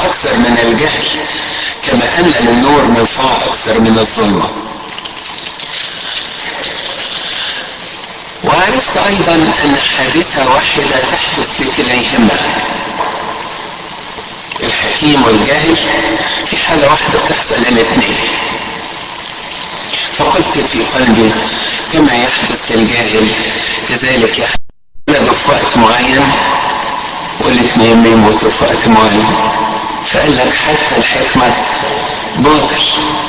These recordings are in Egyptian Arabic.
أكثر من الجهل كما أن النور منفعة أكثر من الظلمة وعرفت أيضا أن حادثة واحدة تحدث لكليهما الحكيم والجاهل في حالة واحدة بتحصل للاثنين فقلت في قلبي كما يحدث للجاهل كذلك يحدث في وقت معين والاثنين بيموتوا في وقت معين فقال لك حتى الحكمة باطل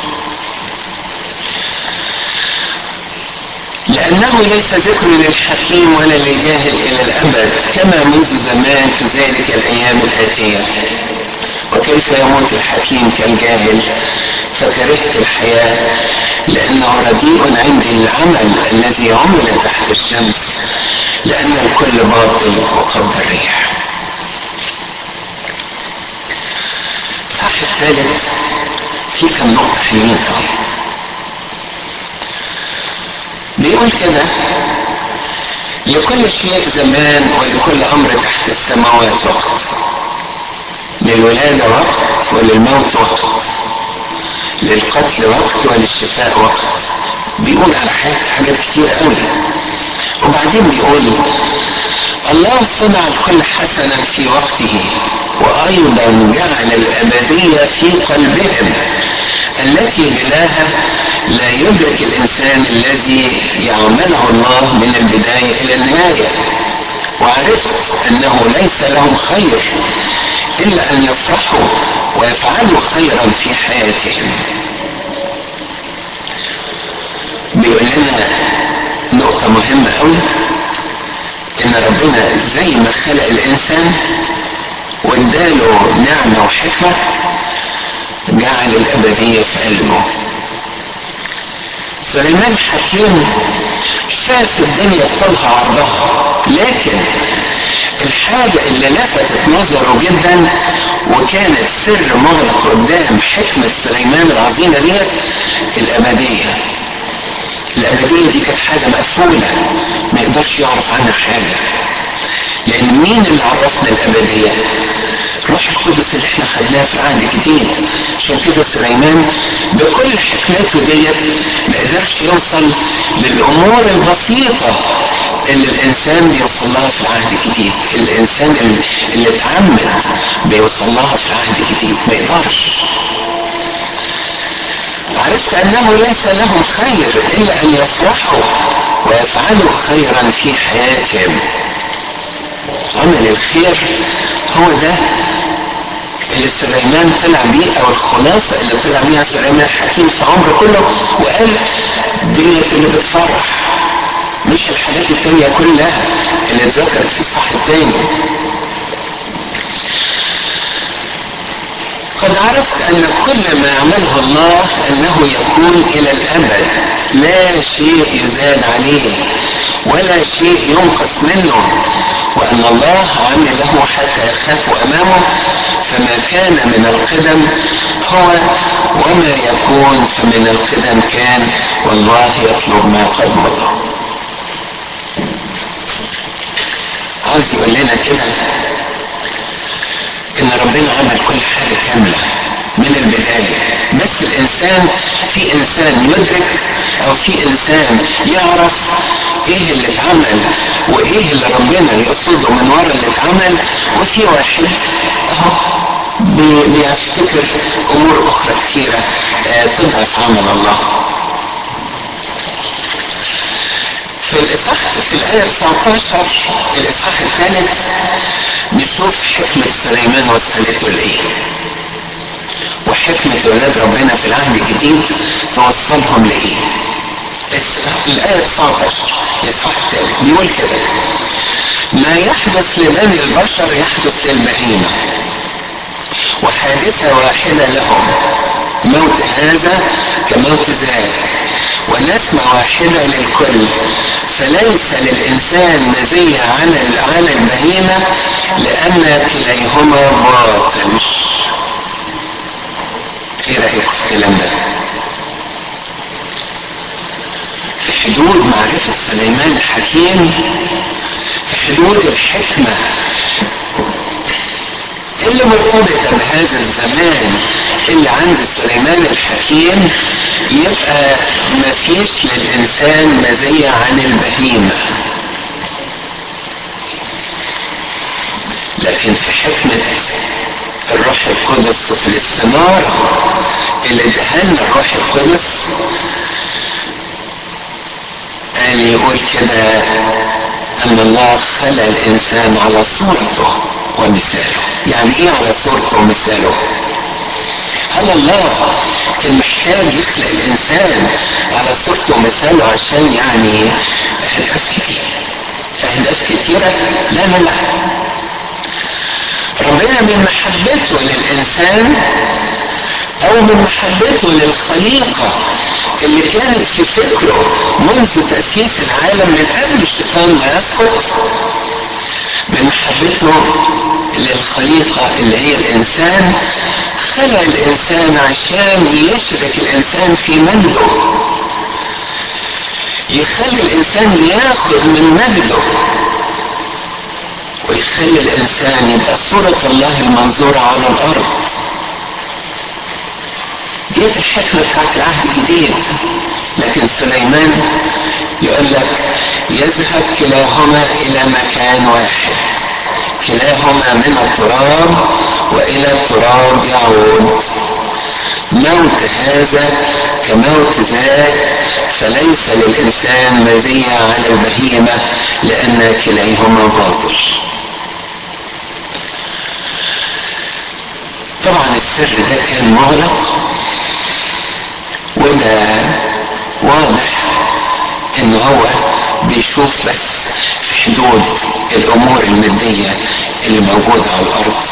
لأنه ليس ذكر للحكيم ولا للجاهل إلى الأبد كما منذ زمان في ذلك الأيام الآتية وكيف يموت الحكيم كالجاهل فكرهت الحياة لأنه رديء عندي العمل الذي عمل تحت الشمس لأن الكل باطل وقبض الريح صح الثالث في كم نقطة حلوين قوي بيقول كده لكل شيء زمان ولكل أمر تحت السماوات وقت للولادة وقت وللموت وقت للقتل وقت وللشفاء وقت بيقول على حاجات حاجات كتير قوي وبعدين بيقول الله صنع الكل حسنا في وقته وايضا جعل الابديه في قلبهم التي بلاها لا يدرك الانسان الذي يعمله الله من البدايه الى النهايه وعرفت انه ليس لهم خير الا ان يفرحوا ويفعلوا خيرا في حياتهم بيقول لنا نقطة مهمة قوي ان ربنا زي ما خلق الانسان واداله نعمة وحكمة جعل الابدية في قلبه سليمان حكيم شاف الدنيا بطولها عرضها لكن الحاجة اللي لفتت نظره جدا وكانت سر مغلق قدام حكمة سليمان العظيمة ديت الأبدية الأبدية دي كانت حاجة مقفولة ما يقدرش يعرف عنها حاجة لأن مين اللي عرفنا الأبدية؟ روح القدس اللي احنا خدناه في العهد الجديد عشان كده سليمان بكل حكمته ديت ما قدرش يوصل للأمور البسيطة اللي الإنسان بيوصل لها في العهد الجديد الإنسان اللي, اللي اتعمد بيوصل لها في العهد الجديد ما يقدرش عرفت أنه ليس لهم خير إلا أن يفرحوا ويفعلوا خيرا في حياتهم عمل الخير هو ده اللي سليمان طلع بيه او الخلاصة اللي طلع بيها سليمان الحكيم في عمره كله وقال ديت اللي بتفرح مش الحاجات التانية كلها اللي اتذكرت في الصح التاني قد عرفت ان كل ما يعمله الله انه يكون الى الابد لا شيء يزاد عليه ولا شيء ينقص منه وان الله عمله حتى يخافوا امامه فما كان من القدم هو وما يكون فمن القدم كان والله يطلب ما قد مضى عاوز يقول لنا كده ان ربنا عمل كل حاجه كامله من البدايه بس الانسان في انسان يدرك او في انسان يعرف ايه اللي اتعمل وايه اللي ربنا يقصده من ورا اللي اتعمل وفي واحد اهو بيفتكر امور اخرى كثيره تضعف عمل الله في الاصحاح في الايه 19 الاصحاح الثالث نشوف حكمه سليمان وصلته لايه وحكمه اولاد ربنا في العهد الجديد توصلهم لايه الآية 19 الإصحاح الثالث بيقول كده ما يحدث لبني البشر يحدث للبهيمة وحادثة واحدة لهم موت هذا كموت ذاك ونسمة واحدة للكل فليس للإنسان مزية عن عن البهيمة لأن كليهما باطل ايه رأيكم في الكلام ده؟ في حدود معرفة سليمان الحكيم في حدود الحكمة اللي مرتبطة بهذا الزمان اللي عند سليمان الحكيم يبقى مفيش للإنسان مزية عن البهيمة لكن في حكمة الروح القدس وفي الاستنارة اللي ادهلنا الروح القدس قال يقول كده ان الله خلق الانسان على صورته ومثاله يعني ايه على صورته ومثاله هل الله كان محتاج يخلق الانسان على صورته ومثاله عشان يعني اهداف كتير اهداف كتيره لا لا لا ربنا من محبته للانسان او من محبته للخليقه اللي كانت في فكره منذ تاسيس العالم من قبل الشيطان ما يسقط من محبته للخليقه اللي هي الانسان خلق الانسان عشان يشرك الانسان في مجده يخلي الانسان ياخد من مجده ويخلي الانسان يبقى صورة الله المنظورة على الارض ديت الحكمة بتاعت العهد الجديد لكن سليمان يقول لك يذهب كلاهما الى مكان واحد كلاهما من التراب والى التراب يعود موت هذا كموت ذاك فليس للانسان مزيه على البهيمه لان كليهما باطل طبعا السر ده كان مغلق وده واضح ان هو بيشوف بس في حدود الامور الماديه اللي موجوده على الارض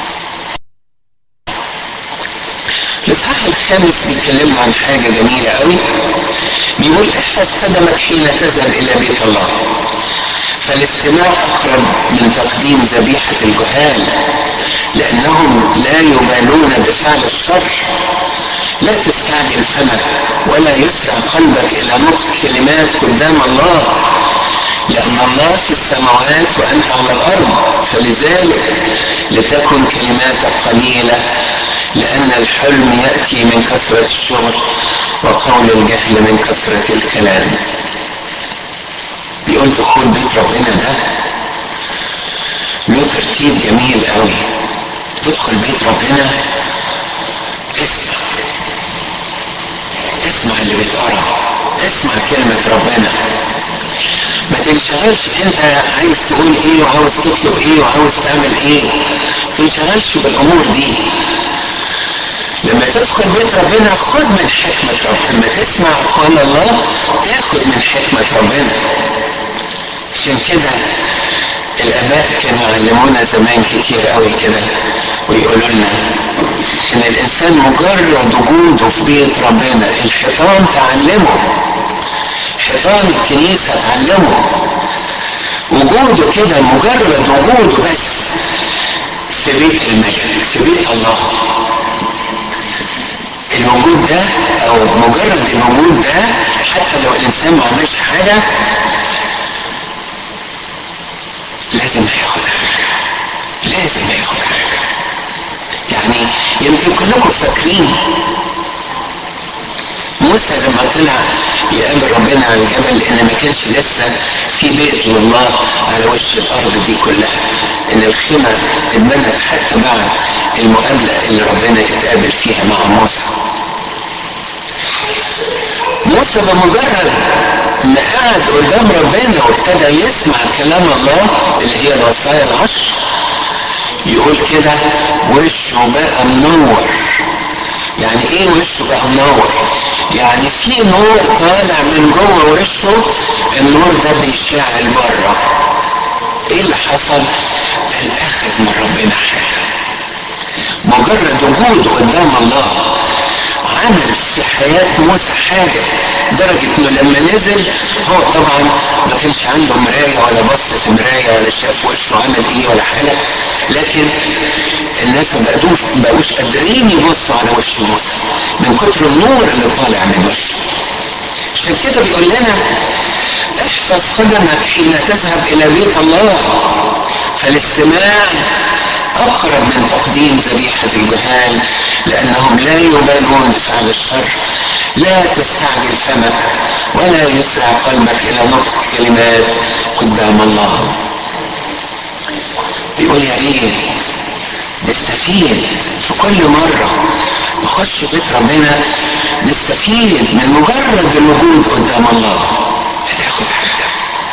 الاصحاح الخامس بيكلمنا عن حاجه جميله قوي بيقول احفظ قدمك حين تذهب الى بيت الله فالاستماع اقرب من تقديم ذبيحه الجهال لانهم لا يبالون بفعل الشر لا تستعجل فمك ولا يسرع قلبك الى نطق كلمات قدام الله لان الله في السماوات وانت على الارض فلذلك لتكن كلماتك قليله لان الحلم ياتي من كثره الشغل وقول الجهل من كثره الكلام بيقول دخول بيت ربنا ده له ترتيب جميل قوي تدخل بيت ربنا اسمع اسمع اللي بيتقرا اسمع كلمة ربنا ما تنشغلش انت عايز تقول ايه وعاوز تطلب ايه وعاوز تعمل ايه ما تنشغلش بالامور دي لما تدخل بيت ربنا خد من حكمة ربنا لما تسمع قول الله تاخد من حكمة ربنا عشان كده الاباء كانوا يعلمونا زمان كتير قوي كده ويقولوا لنا ان الانسان مجرد وجوده في بيت ربنا الحيطان تعلمه حيطان الكنيسه تعلمه وجوده كده مجرد وجوده بس في بيت الملك في بيت الله الوجود ده او مجرد الوجود ده حتى لو الانسان ما عملش حاجه لازم هياخد حاجه لازم هياخد حاجه يعني يمكن كلكم فاكرين موسى لما طلع يقابل ربنا على الجبل ان ما كانش لسه في بيت لله على وش الارض دي كلها ان الخيمه اتبنت حتى بعد المقابله اللي ربنا اتقابل فيها مع موسى موسى بمجرد ما قعد قدام ربنا وابتدى يسمع كلام الله اللي هي الوصايا العشر يقول كده وشه بقى منور يعني ايه وشه بقى منور يعني في نور طالع من جوه وشه النور ده بيشعل بره ايه اللي حصل قال اخذ من ربنا حاجه مجرد وجوده قدام الله عمل في حياة موسى حاجة درجة انه لما نزل هو طبعا ما كانش عنده مراية ولا بص في مراية ولا شاف وشه عمل ايه ولا حاجة لكن الناس ما بقوش بقوش قادرين يبصوا على وش موسى من كتر النور اللي طالع من وشه عشان كده بيقول لنا احفظ قدمك حين تذهب الى بيت الله فالاستماع أقرب من تقديم ذبيحة الجهال لأنهم لا يبالون بفعل الشر لا تستعجل فمك ولا يسرع قلبك إلى نطق كلمات قدام الله بيقول يا ريت نستفيد في كل مرة نخش بيت ربنا نستفيد من مجرد الوجود قدام الله هتاخد حاجة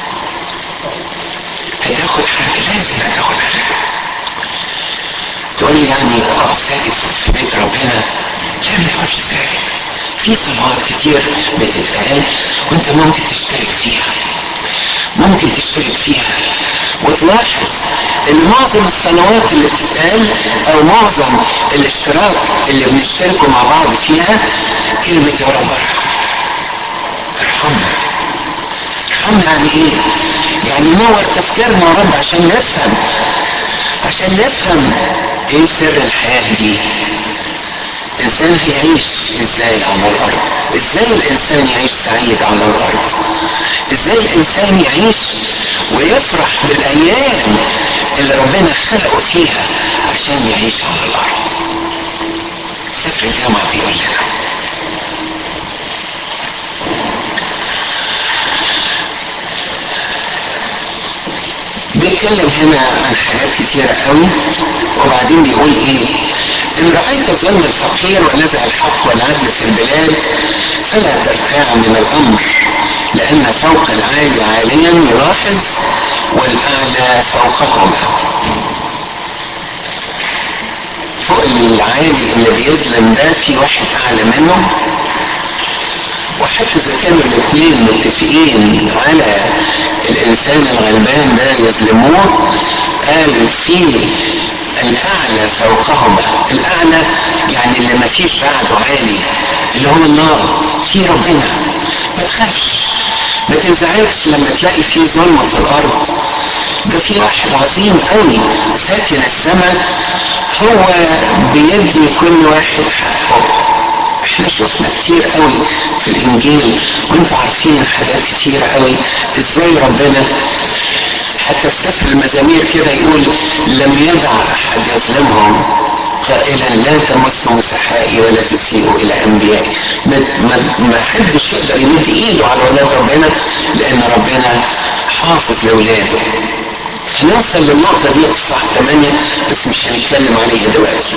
هتاخد حاجة لازم هتاخد حاجة تقول لي يعني اقف ساكت في بيت ربنا لا ما تقفش ساكت في صلوات كتير بتتقال وانت ممكن تشترك فيها ممكن تشترك فيها وتلاحظ ان معظم الصلوات اللي بتتقال او معظم الاشتراك اللي بنشتركه مع بعض فيها كلمة يا رب ارحم ارحمنا ارحمنا يعني ايه؟ يعني نور تفكيرنا يا رب عشان نفهم عشان نفهم ايه سر الحياة دي الانسان هيعيش ازاي على الارض ازاي الانسان يعيش سعيد على الارض ازاي الانسان يعيش ويفرح بالايام اللي ربنا خلقه فيها عشان يعيش على الارض سفر الجامعة بيقول لنا بيتكلم هنا عن حاجات كتيرة قوي وبعدين بيقول ايه ان رأيت ظلم الفقير ونزع الحق والعدل في البلاد فلا ترتاع من الامر لان فوق العالي عاليا يلاحظ والاعلى فوقهما فوق العالي اللي بيظلم ده في واحد اعلى منه وحتى اذا كانوا الاثنين متفقين على الانسان الغلبان ده يظلموه قال في الاعلى فوقهما الاعلى يعني اللي ما فيش بعده عالي اللي هو الله في ربنا ما تخافش ما تنزعجش لما تلاقي في ظلم في الارض ده في واحد عظيم قوي ساكن السماء هو بيدي كل واحد حقه احنا شفنا كتير قوي في الانجيل وانتوا عارفين حاجات كتير قوي ازاي ربنا حتى في سفر المزامير كده يقول لم يدع احد يظلمهم قائلا لا تمسوا مسحائي ولا تسيئوا الى انبيائي ما, ما, ما حدش يقدر يمد ايده على ولاد ربنا لان ربنا حافظ لاولاده هنوصل للنقطه دي في صح 8 بس مش هنتكلم عليها دلوقتي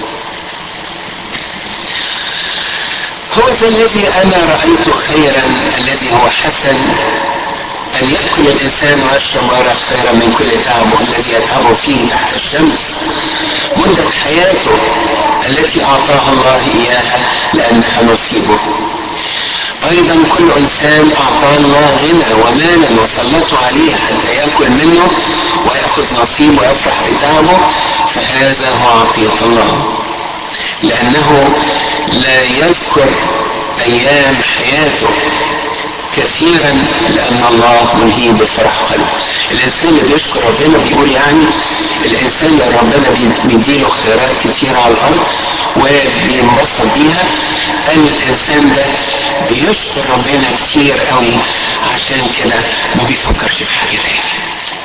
هو ذا الذي انا رايت خيرا الذي هو حسن ان ياكل الانسان ويشرب ويرى خيرا من كل تعبه الذي يتعبه فيه تحت الشمس مده حياته التي اعطاها الله اياها لانها نصيبه ايضا كل انسان اعطاه الله غنى ومالا وسلطه عليه حتى ياكل منه وياخذ نصيب ويفرح بتعبه فهذا هو عطيه الله لأنه لا يذكر أيام حياته كثيرا لأن الله منهي بفرح قلبه الإنسان اللي بيشكر ربنا بيقول يعني الإنسان اللي ربنا بيديله خيرات كثيرة على الأرض وبينبسط بيها قال الإنسان ده بيشكر ربنا كتير قوي عشان كده ما بيفكرش في حاجة تاني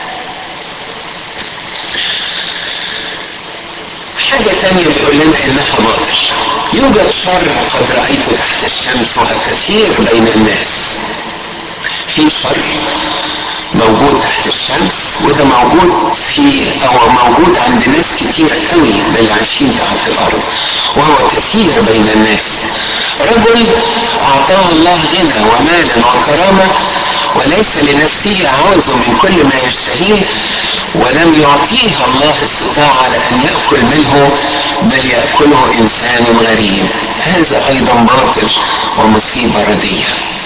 حاجة تانية بيقول لنا انها باطل يوجد شر قد رأيته تحت الشمس وكثير بين الناس في شر موجود تحت الشمس وده موجود في او موجود عند ناس كتير قوي من اللي عايشين تحت الارض وهو كثير بين الناس رجل اعطاه الله غنى ومالا وكرامه وليس لنفسه عوز من كل ما يشتهيه ولم يعطيه الله استطاعة على أن يأكل منه بل يأكله إنسان غريب هذا أيضا باطل ومصيبة ردية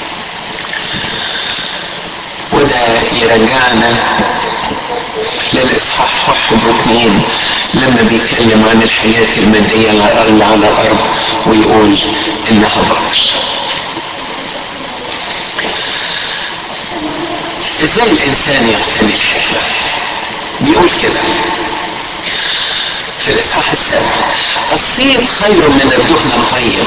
وده يرجعنا للإصحاح واحد واثنين لما بيتكلم عن الحياة المادية اللي على الأرض ويقول إنها باطل ازاي الانسان يغتني الحكمة بيقول كده في الاصحاح السابع الصيد خير من الدهن الطيب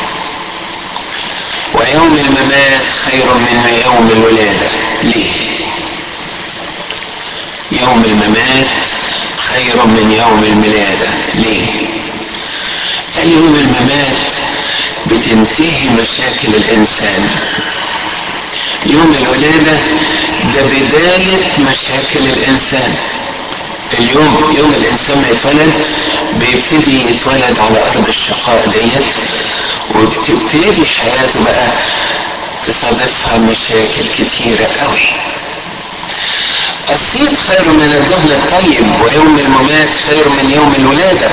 ويوم الممات خير من يوم الولادة ليه يوم الممات خير من يوم الميلادة ليه قال يوم الممات بتنتهي مشاكل الإنسان يوم الولادة ده بداية مشاكل الإنسان اليوم يوم الإنسان ما يتولد بيبتدي يتولد على أرض الشقاء ديت وبتبتدي حياته بقى تصادفها مشاكل كتيرة قوي الصيف خير من الدهن الطيب ويوم الممات خير من يوم الولادة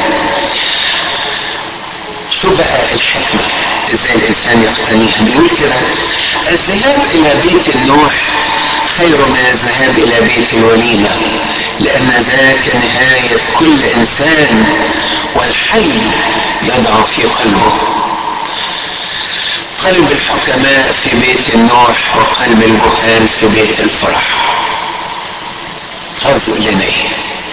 شو بقى الحكمة ازاي الانسان يقتنيها بيقول كده الذهاب الى بيت النوح خير من الذهاب الى بيت الوليمة لان ذاك نهاية كل انسان والحي يضع في قلبه قلب الحكماء في بيت النوح وقلب الجهال في بيت الفرح عاوز يقول لنا ايه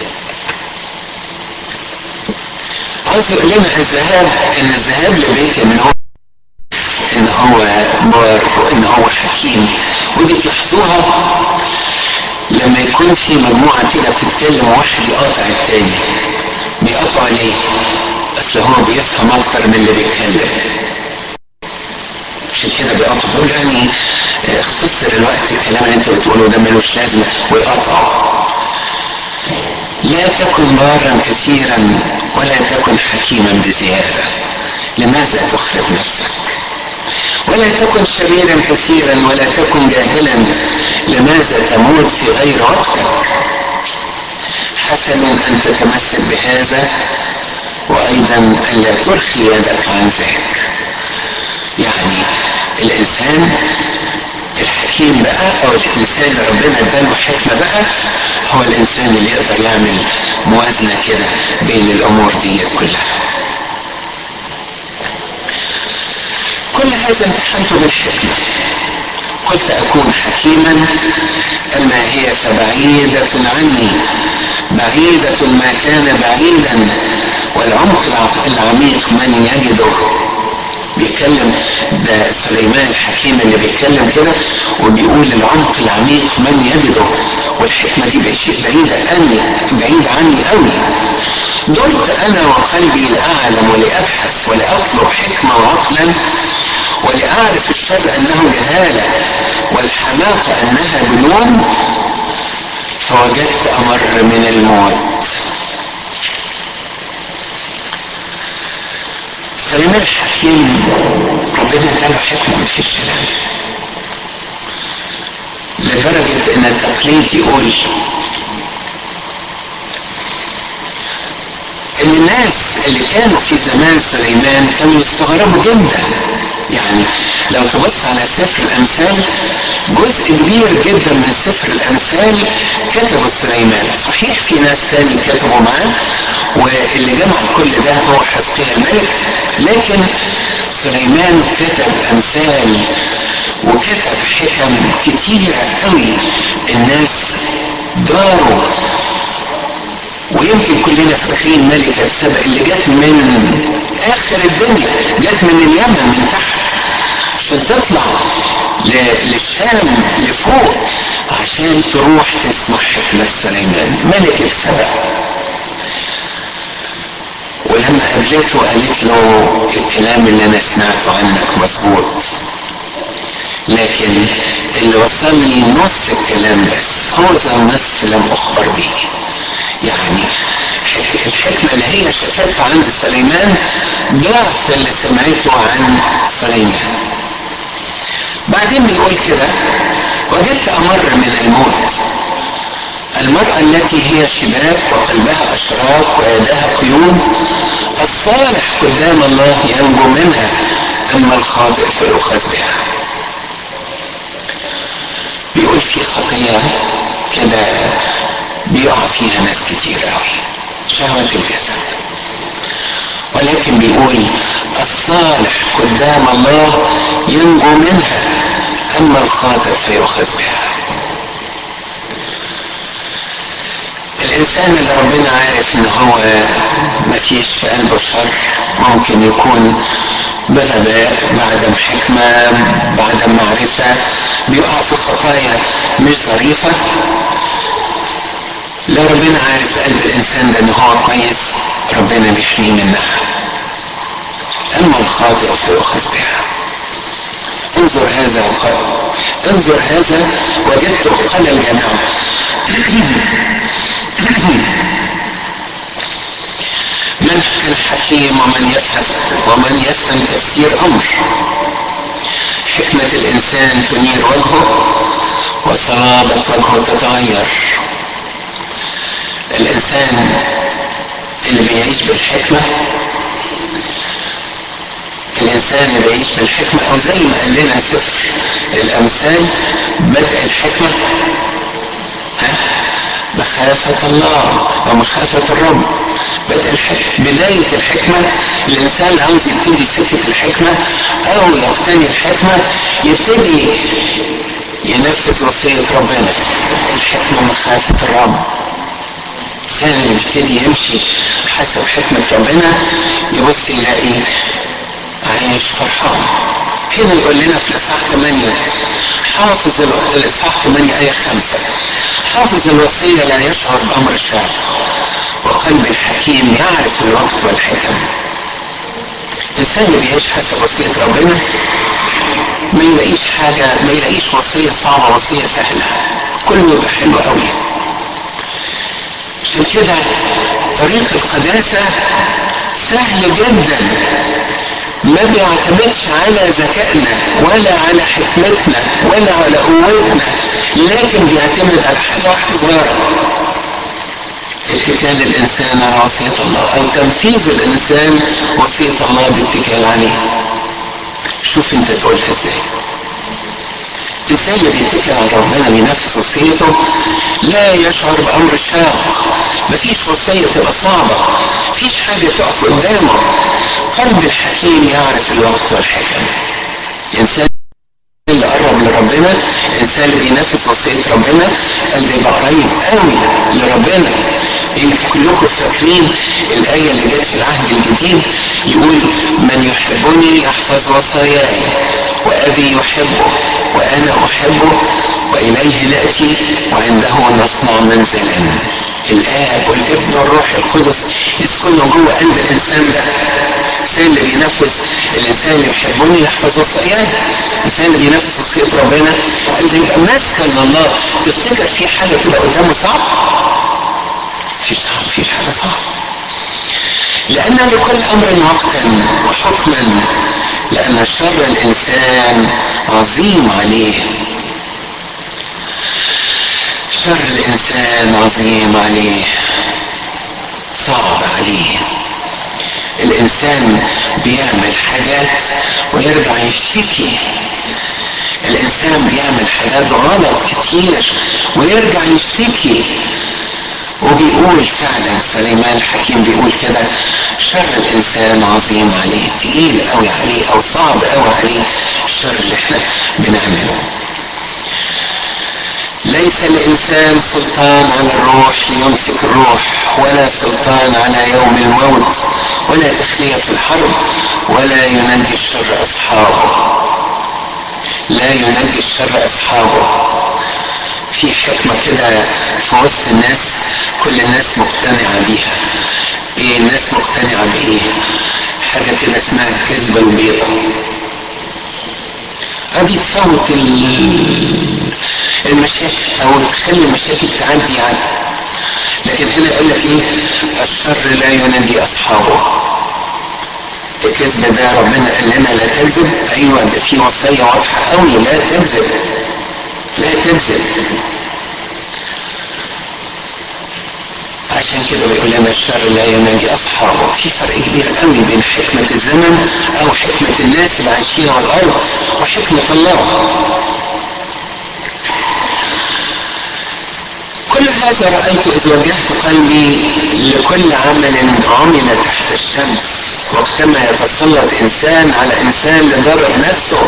عاوز يقول لنا الذهاب ان الذهاب لبيت النوح ان هو بار وان هو حكيم ودي تلاحظوها لما يكون في مجموعة كده بتتكلم واحد يقاطع التاني بيقاطع ليه؟ اصل هو بيفهم اكتر من اللي بيتكلم عشان كده بيقاطع بيقول يعني اختصر الوقت الكلام اللي انت بتقوله ده ملوش لازمة ويقاطعه لا تكن بارا كثيرا ولا تكن حكيما بزيادة لماذا تخرب نفسك ولا تكن شريرا كثيرا ولا تكن جاهلا لماذا تموت في غير وقتك حسن ان تتمسك بهذا وايضا الا ترخي يدك عن ذاك يعني الانسان الحكيم بقى او الانسان اللي ربنا اداله حكمه بقى هو الانسان اللي يقدر يعمل موازنه كده بين الامور ديت كلها كل هذا امتحنته بالحكمه قلت اكون حكيما اما هي فبعيده عني بعيده ما كان بعيدا والعمق العميق من يجده بيتكلم ده سليمان الحكيم اللي بيتكلم كده وبيقول العمق العميق من يجده والحكمة دي بقت شيء بعيدة عني بعيد عني قوي درت أنا وقلبي لأعلم ولأبحث ولأطلب حكمة وعقلا ولأعرف الشر أنه جهالة والحماقة أنها جنون فوجدت أمر من الموت سليمان الحكيم ربنا اداله حكمه مفيش كلام لدرجة ان التقليد يقول ان الناس اللي كانوا في زمان سليمان كانوا يستغربوا جدا يعني لو تبص على سفر الامثال جزء كبير جدا من سفر الامثال كتبه سليمان صحيح في ناس تاني كتبوا معاه واللي جمع كل ده هو حزقيا الملك لكن سليمان كتب امثال وكتب حكم كتيرة قوي الناس داروا ويمكن كلنا فاكرين ملكة سبأ اللي جت من آخر الدنيا جت من اليمن من تحت عشان تطلع للشام لفوق عشان تروح تسمع حكمة سليمان ملكة سبأ ولما قابلته قالت له الكلام اللي انا سمعته عنك مظبوط لكن اللي وصلني نص الكلام بس هو ذا النصف لم اخبر به يعني الحكمة اللي هي شافتها عند سليمان ضعف اللي سمعته عن سليمان بعدين بيقول كده وجدت امر من الموت المرأة التي هي شباك وقلبها أشراك ويدها قيود الصالح قدام الله ينجو منها أما الخاطئ فيؤخذ بها بيقول في خطية كده بيقع فيها ناس كتير قوي شهوة الجسد ولكن بيقول الصالح قدام الله ينجو منها أما الخاطئ فيؤخذ بها الانسان اللي ربنا عارف ان هو مفيش في قلبه شر ممكن يكون بغباء بعدم حكمة بعدم معرفة بيقع في خطايا مش ظريفة لا ربنا عارف قلب الانسان ده ان هو كويس ربنا بيحميه منها اما الخاطئ فيؤخذها انظر هذا وقال انظر هذا وجدته قال الجماعة من الحكيم ومن يفهم ومن يفهم تفسير امر حكمة الانسان تنير وجهه وصلابة وجهه تتغير الانسان اللي بيعيش بالحكمة الانسان اللي بيعيش بالحكمة او زي ما قال لنا سفر الامثال بدء الحكمة ها مخافة الله ومخافة الرب بدء الحكمة بداية الحكمة الإنسان عاوز يبتدي سكة الحكمة أو يقتني الحكمة يبتدي ينفذ وصية ربنا الحكمة مخافة الرب الإنسان اللي بيبتدي يمشي حسب حكمة ربنا يبص يلاقي عايش فرحان هنا يقول لنا في الإصحاح 8 حافظ الإصحاح 8 آية 5 حافظ الوصية لا يشعر بأمر الشر وقلب الحكيم يعرف الوقت والحكم الإنسان اللي بيعيش حسب وصية ربنا ما يلاقيش حاجة ما يلاقيش وصية صعبة وصية سهلة كله يبقى حلو قوي عشان كده طريق القداسة سهل جدا ما بيعتمدش على ذكائنا ولا على حكمتنا ولا على قوتنا لكن بيعتمد على حاجة واحدة صغيرة اتكال الانسان على وصية الله او تنفيذ الانسان وصية الله باتكال عليه شوف انت تقولها ازاي الانسان اللي بيتكل على ربنا بينفذ وصيته لا يشعر بامر شاق مفيش وصيه تبقى صعبه مفيش حاجه تقف قدامه قلب الحكيم يعرف الوقت والحكم الانسان اللي قرب لربنا الانسان اللي بينفذ وصيه ربنا قلبه يبقى قريب قوي لربنا يمكن كلكم فاكرين الآية اللي جت في العهد الجديد يقول من يحبني يحفظ وصاياي وأبي يحبه وأنا أحبه وإليه نأتي وعنده نصنع منزلا الآب والابن والروح القدس يسكنوا جوه قلب الإنسان ده الإنسان اللي بينفذ الإنسان اللي يحبني يحفظ وصاياي الإنسان اللي بينفذ وصية ربنا اللي يبقى مسكن الله تفتكر في حاجة تبقى قدامه صعب في صعب في حاجة صعب لأن لكل أمر وقتا وحكما لأن شر الإنسان عظيم عليه شر الإنسان عظيم عليه صعب عليه الإنسان بيعمل حاجات ويرجع يشتكي الإنسان بيعمل حاجات غلط كتير ويرجع يشتكي وبيقول فعلا سليمان الحكيم بيقول كده شر الانسان عظيم عليه تقيل قوي عليه او صعب قوي عليه الشر اللي احنا بنعمله ليس الانسان سلطان على الروح ليمسك الروح ولا سلطان على يوم الموت ولا تخليه في الحرب ولا ينجي الشر اصحابه لا ينجي الشر اصحابه في حكمة كده في وسط الناس كل الناس مقتنعة بيها ايه الناس مقتنعة بايه حاجة كده اسمها الكذبة البيضة هذه تفوت المشاكل او تخلي المشاكل تعدي يعني لكن هنا يقول لك ايه الشر لا ينادي اصحابه الكذب ده ربنا قال لنا لا تكذب ايوه ده في وصيه واضحه قوي لا تكذب لا تكذب عشان كده بيقول لنا الشر لا يناجي اصحابه في فرق كبير قوي بين حكمة الزمن او حكمة الناس اللي عايشين على الارض وحكمة الله كل هذا رأيت إذ وجهت قلبي لكل عمل عمل تحت الشمس وقتما يتسلط إنسان على إنسان لضرر نفسه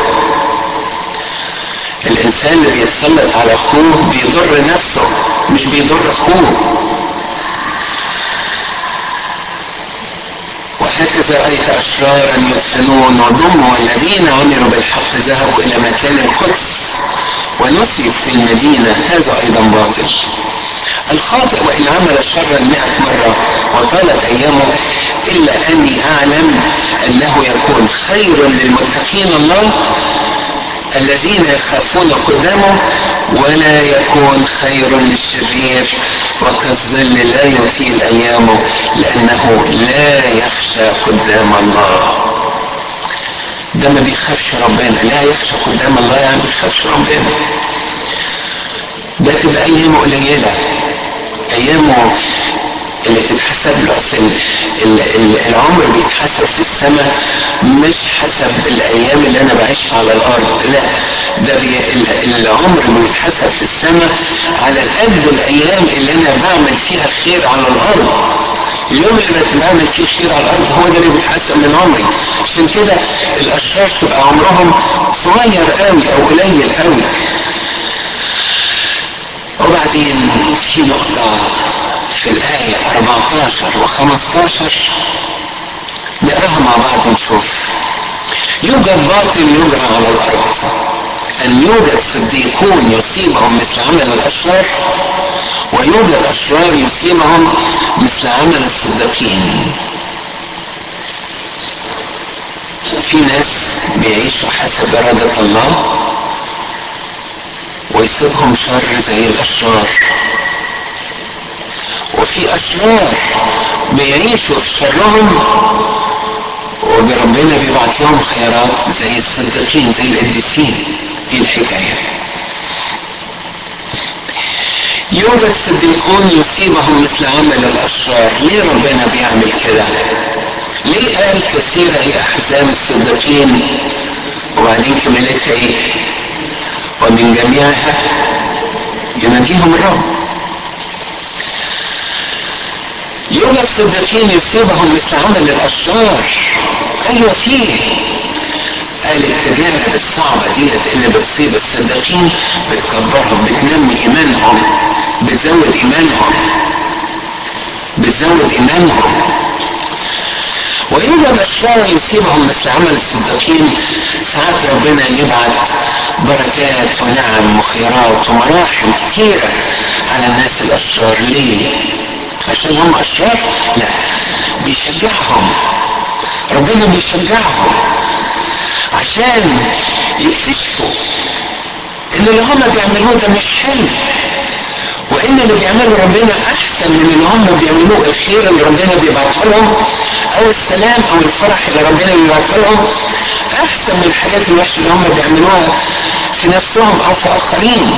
الإنسان اللي بيتسلط على أخوه بيضر نفسه مش بيضر أخوه وهكذا رأيت أشرارا يدفنون وضموا والذين عملوا بالحق ذهبوا إلى مكان القدس ونسيوا في المدينة هذا أيضا باطل الخاطئ وإن عمل شرا مئة مرة وطالت أيامه إلا أني أعلم أنه يكون خير للمتقين الله الذين يخافون قدامه ولا يكون خير للشرير وكالظل لا يطيل أيامه لأنه لا يخشى قدام الله ده ما بيخافش ربنا لا يخشى قدام الله يعني بيخافش ربنا ده تبقى ايامه قليله ايامه اللي تتحسب له اصل العمر بيتحسب في السماء مش حسب الايام اللي انا بعيشها على الارض لا ده بي العمر بيتحسب في السماء على قد الايام اللي انا بعمل فيها خير على الارض اليوم اللي بعمل فيه خير على الارض هو ده اللي بيتحسب من عمري عشان كده الاشرار تبقى عمرهم صغير قوي او قليل قوي وبعدين في نقطة في الآية 14 و 15 نقراها مع بعض ونشوف يوجد باطل يجرى على الأرض أن يوجد صديقون يصيبهم مثل عمل الأشرار ويوجد أشرار يصيبهم مثل عمل الصديقين في ناس بيعيشوا حسب إرادة الله ويصيبهم شر زي الاشرار وفي اشرار بيعيشوا في شرهم وربنا بيبعت لهم خيرات زي الصديقين زي القديسين ايه الحكايه يوجد صديقون يصيبهم مثل عمل الاشرار ليه ربنا بيعمل كده ليه قال كثيرة هي احزان الصديقين وبعدين كملتها ايه ومن جميعها ينجيهم الرب يوجد صديقين يصيبهم مثل عمل الاشرار ايوه فيه قال التجارب الصعبة ديت اللي بتصيب الصديقين بتكبرهم بتنمي ايمانهم بتزود ايمانهم بتزود ايمانهم ويوجد اشرار يصيبهم مثل عمل الصديقين ساعات ربنا يبعت بركات ونعم وخيرات ومراحم كتيرة على الناس الاشرار ليه عشان هم اشرار لا بيشجعهم ربنا بيشجعهم عشان يكتشفوا ان اللي هم بيعملوه ده مش حلو وان اللي بيعمله ربنا احسن من اللي هم بيعملوه الخير اللي ربنا بيبعته لهم او السلام او الفرح اللي ربنا بيبعته لهم احسن من الحاجات الوحشه اللي هم بيعملوها في نفسهم او في اخرين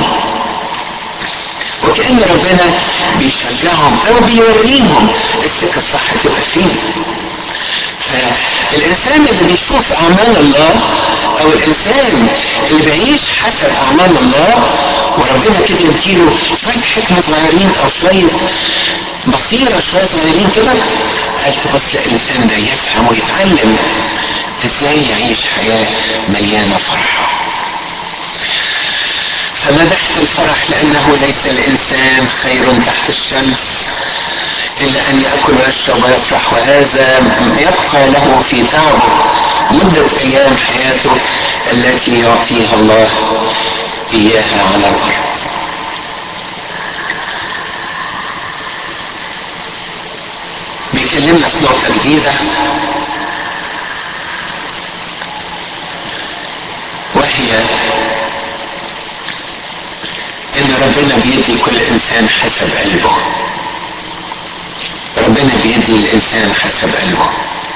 وكأن ربنا بيشجعهم او بيوريهم السكه الصح تبقى فين فالانسان اللي بيشوف اعمال الله او الانسان اللي بيعيش حسب اعمال الله وربنا كده يديله شويه حكمه صغيرين او شويه بصيره شويه صغيرين كده قال تبص الانسان ده يفهم ويتعلم ازاي يعيش حياه مليانه فرحه فمدحت الفرح لانه ليس الانسان خير تحت الشمس إلا أن يأكل ويشرب ويفرح وهذا يبقى له في تعبه مدة أيام حياته التي يعطيها الله إياها على الأرض بيكلمنا في نقطة جديدة وهي إن ربنا بيدي كل إنسان حسب قلبه ربنا بيدي الانسان حسب قلبه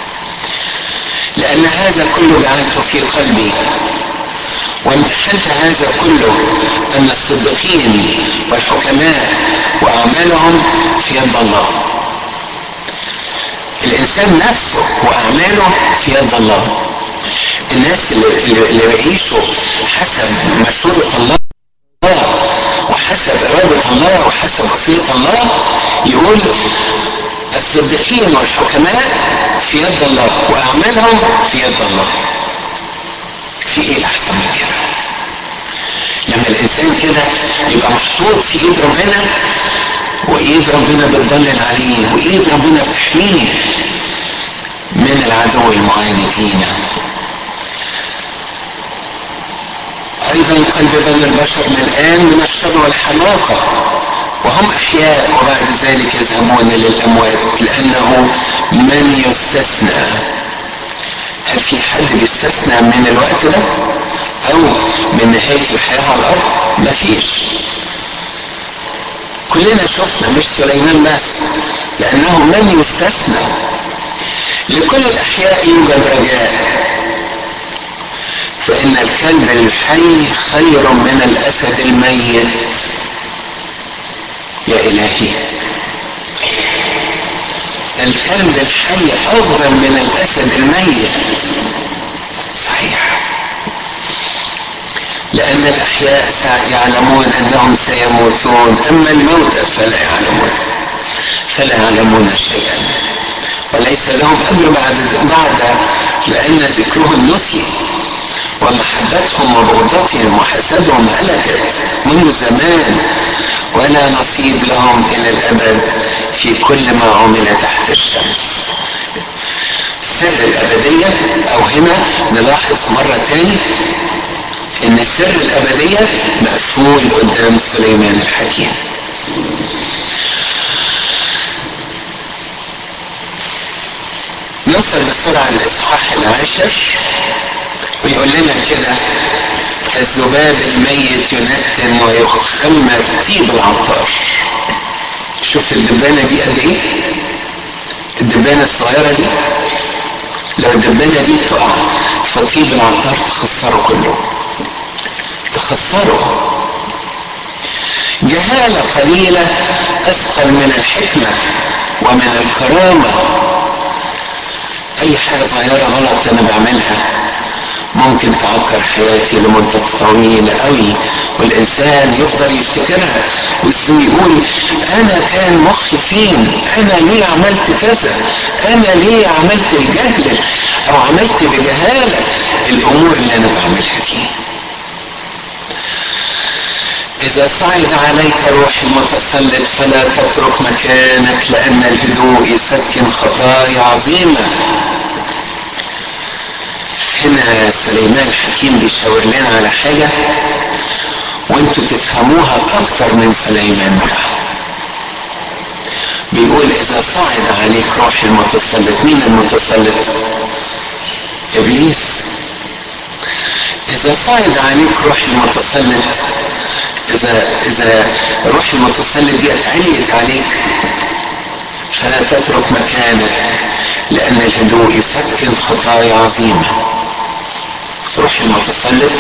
لان هذا كله جعلته في قلبي وامتحنت هذا كله ان الصديقين والحكماء واعمالهم في يد الله الانسان نفسه واعماله في يد الله الناس اللي, اللي بيعيشوا حسب مشورة الله وحسب إرادة الله وحسب وصية الله يقول الصديقين والحكماء في يد الله واعمالهم في يد الله في ايه احسن من كده لما الانسان كده يبقى محطوط في ايد ربنا وايد ربنا بتضلل عليه وايد ربنا بتحميه من العدو المعاند لينا ايضا قلب بني البشر ملآن من الشر والحماقه وهم احياء وبعد ذلك يذهبون للاموات لانه من يستثنى هل في حد بيستثنى من الوقت ده او من نهايه الحياه على الارض مفيش كلنا شفنا مش سليمان بس لانه من يستثنى لكل الاحياء يوجد رجاء فان الكلب الحي خير من الاسد الميت يا الهي الكلب الحي افضل من الاسد الميت صحيح لان الاحياء يعلمون انهم سيموتون اما الموتى فلا يعلمون فلا يعلمون شيئا وليس لهم اجر بعد بعد لان ذكرهم نسي ومحبتهم وبغضتهم وحسدهم هلكت منذ زمان ولا نصيب لهم الى الابد في كل ما عمل تحت الشمس سر الابديه او هنا نلاحظ مره تاني ان سر الابديه مقفول قدام سليمان الحكيم نصل بسرعه الاصحاح العاشر ويقول لنا كده الذباب الميت ينتن ويخمر طيب العطار شوف الدبانة دي قد ايه الدبانة الصغيرة دي لو الدبانة دي تقع فطيب العطار تخسره كله تخسره جهالة قليلة أثقل من الحكمة ومن الكرامة أي حاجة صغيرة غلط أنا بعملها ممكن تعكر حياتي لمدة طويلة قوي والإنسان يفضل يفتكرها ويقول أنا كان مخي فين أنا ليه عملت كذا أنا ليه عملت الجهل أو عملت بجهالة الأمور اللي أنا بعملها دي إذا صعد عليك روح المتسلط فلا تترك مكانك لأن الهدوء يسكن خطايا عظيمة هنا سليمان الحكيم بيشاور لنا على حاجة وانتوا تفهموها اكتر من سليمان بقى بيقول اذا صعد عليك روح المتسلط مين المتسلط ابليس اذا صعد عليك روح المتسلط اذا اذا روح المتسلط دي اتعليت عليك فلا تترك مكانك لان الهدوء يسكن خطايا عظيمه روح المتسلط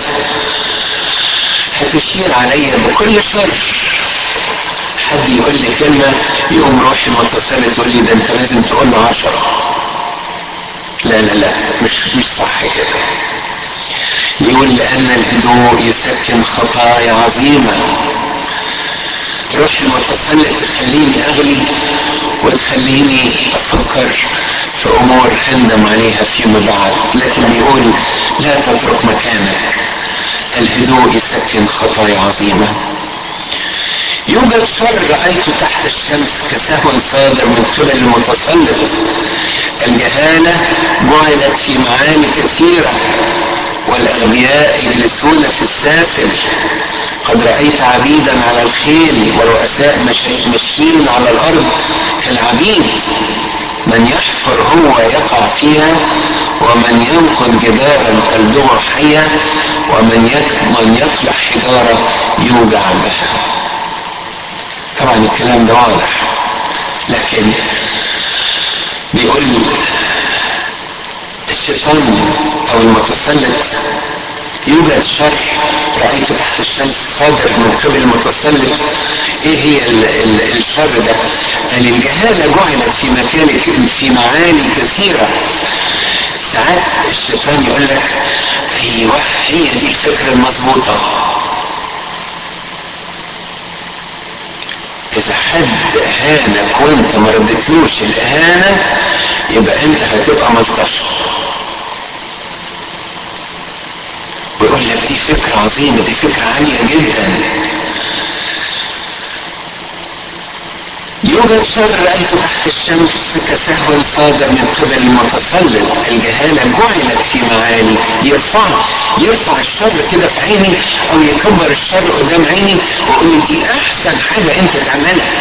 هتشير عليا بكل شر حد يقول لي كلمة يقوم روح المتسلط يقول لي ده انت لازم تقول له عشرة لا لا لا مش مش صح كده يقول لأن الهدوء يسكن خطايا عظيمة روح المتسلط تخليني أغلي وتخليني أفكر في أمور أندم عليها فيما بعد لكن بيقول لا تترك مكانك الهدوء يسكن خطايا عظيمة يوجد شر رأيته تحت الشمس كسهو صادر من قبل المتسلط الجهالة جعلت في معاني كثيرة والأغبياء يجلسون في السافل قد رأيت عبيدا على الخيل ورؤساء ماشيين على الأرض كالعبيد من يحفر هو يقع فيها ومن ينقض جدارا تلدغه حية ومن من يطلع حجارة يوجع بها طبعا الكلام ده واضح لكن بيقول الشيطان او المتسلط يوجد شر رأيته تحت الشمس صادر من قبل المتسلط ايه هي ال ال الشر ده قال الجهالة جعلت في مكان في معاني كثيرة ساعات الشيطان يقول لك ايوه هي دي الفكرة المظبوطة اذا حد اهانك وانت ما ردتلوش الاهانة يبقى انت هتبقى ملطش ويقول لك دي فكرة عظيمة دي فكرة عالية جدا يوجد شر رأيته تحت الشمس كسهو صادر من قبل المتسلط الجهالة جعلت في معالي يرفع يرفع الشر كده في عيني او يكبر الشر قدام عيني ويقول لي دي احسن حاجة انت تعملها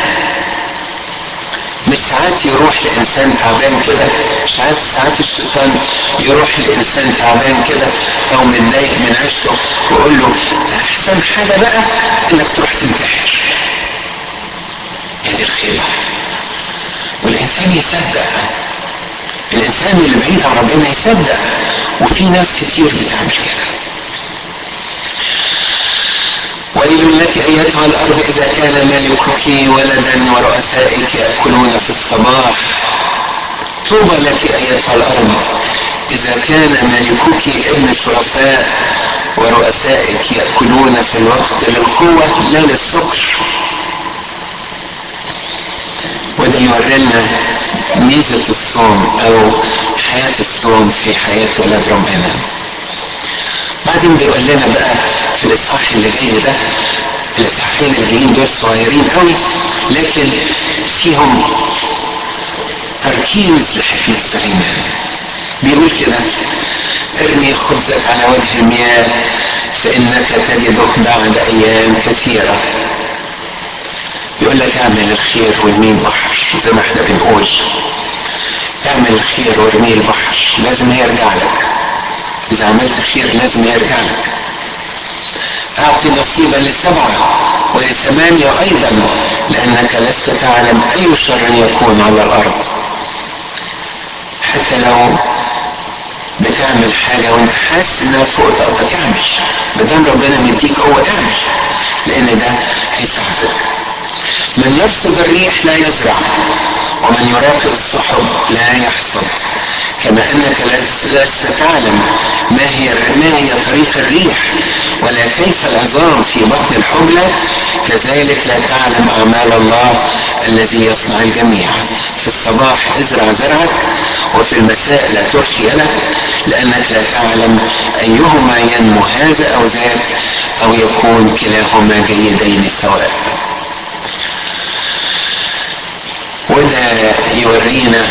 مش ساعات يروح لانسان تعبان كده ساعات ساعات الشيطان يروح لانسان تعبان كده او متضايق من عيشته ويقول له احسن حاجه بقى انك تروح تنتحر هي دي الخيبه والانسان يصدق الانسان اللي بعيد عن ربنا يصدق وفي ناس كتير بتعمل كده ويل لك ايتها الارض اذا كان ملكك ولدا ورؤسائك ياكلون في الصباح طوبى لك ايتها الارض اذا كان ملكك ابن شرفاء ورؤسائك ياكلون في الوقت للقوه لا للسكر وده يوري لنا ميزه الصوم او حياه الصوم في حياه ولاد ربنا بعدين بيقول لنا بقى في الاصحاح اللي جاي ده الاصحاحين اللي جايين دول صغيرين قوي لكن فيهم تركيز لحكمة سليمان بيقول كده ارمي خبزك على وجه المياه فانك تجده بعد ايام كثيرة يقول لك اعمل الخير وارميه البحر زي ما احنا بنقول اعمل الخير وارميه البحر لازم يرجع لك إذا عملت خير لازم يرجع لك أعطي نصيبا لسبعة ولثمانية أيضا لأنك لست تعلم أي شر يكون على الأرض حتى لو بتعمل حاجة وانت حاسس انها فوق طاقتك اعمل ما دام ربنا مديك هو اعمل لان ده هيساعدك من يرصد الريح لا يزرع ومن يراقب السحب لا يحصد كما انك لست تعلم ما هي ما هي طريق الريح ولا كيف العظام في بطن الحبلى كذلك لا تعلم اعمال الله الذي يصنع الجميع في الصباح ازرع زرعك وفي المساء لا ترخي يدك لانك لا تعلم ايهما ينمو هذا او ذاك او يكون كلاهما جيدين سواء وده يورينا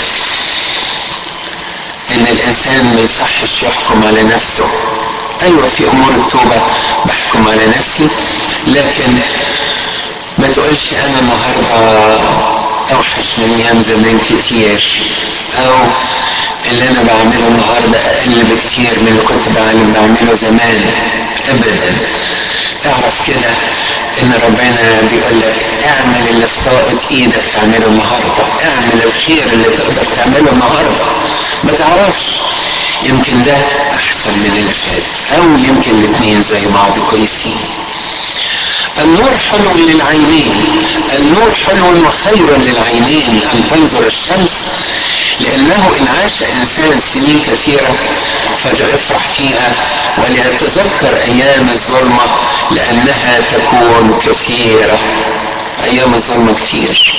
ان الانسان ما يصحش يحكم على نفسه ايوه في امور التوبه بحكم على نفسي لكن ما تقولش انا النهارده اوحش من ايام زمان كتير او اللي انا بعمله النهارده اقل بكتير من اللي كنت بعمله زمان ابدا اعرف كده ان ربنا بيقول لك اعمل اللي في طاقة ايدك تعمله النهارده اعمل الخير اللي تقدر تعمله النهارده ما تعرفش يمكن ده احسن من اللي فات او يمكن الاثنين زي بعض كويسين النور حلو للعينين النور حلو وخير للعينين ان تنظر الشمس لانه ان عاش انسان سنين كثيره فليفرح فيها وليتذكر ايام الظلمه لانها تكون كثيره ايام الظلمه كثير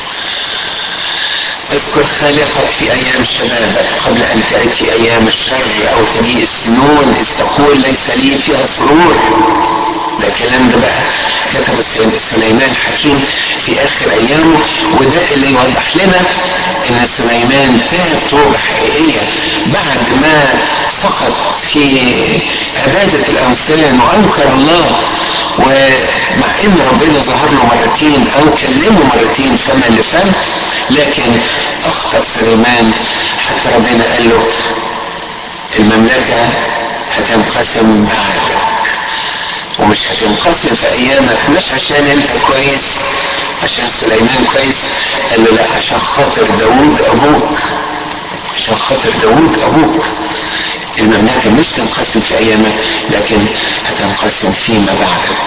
اذكر خالقك في ايام شبابك قبل ان تاتي ايام الشر او تجيء السنون اذ تقول ليس لي فيها سرور ده الكلام ده بقى كتبه سليمان حكيم في اخر ايامه وده اللي يوضح لنا ان سليمان تاب توبه حقيقيه بعد ما سقط في عباده الاوثان وانكر الله ومع ان ربنا ظهر له مرتين او كلمه مرتين فما لفم لكن اخطا سليمان حتى ربنا قال له المملكه هتنقسم بعدك ومش هتنقسم في ايامك مش عشان انت كويس عشان سليمان كويس قال له لا عشان خاطر داوود ابوك عشان خاطر داوود ابوك المملكه مش تنقسم في ايامك لكن هتنقسم فيما بعدك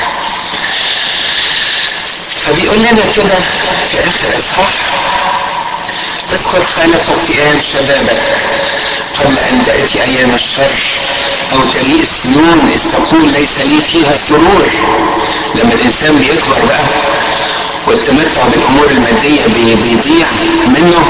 فبيقول لنا كده في اخر اصحاح اذكر خالقك في ايام شبابك قبل ان تاتي ايام الشر او تجيء السنون اذ تقول ليس لي فيها سرور لما الانسان بيكبر بقى والتمتع بالامور الماديه بيضيع منه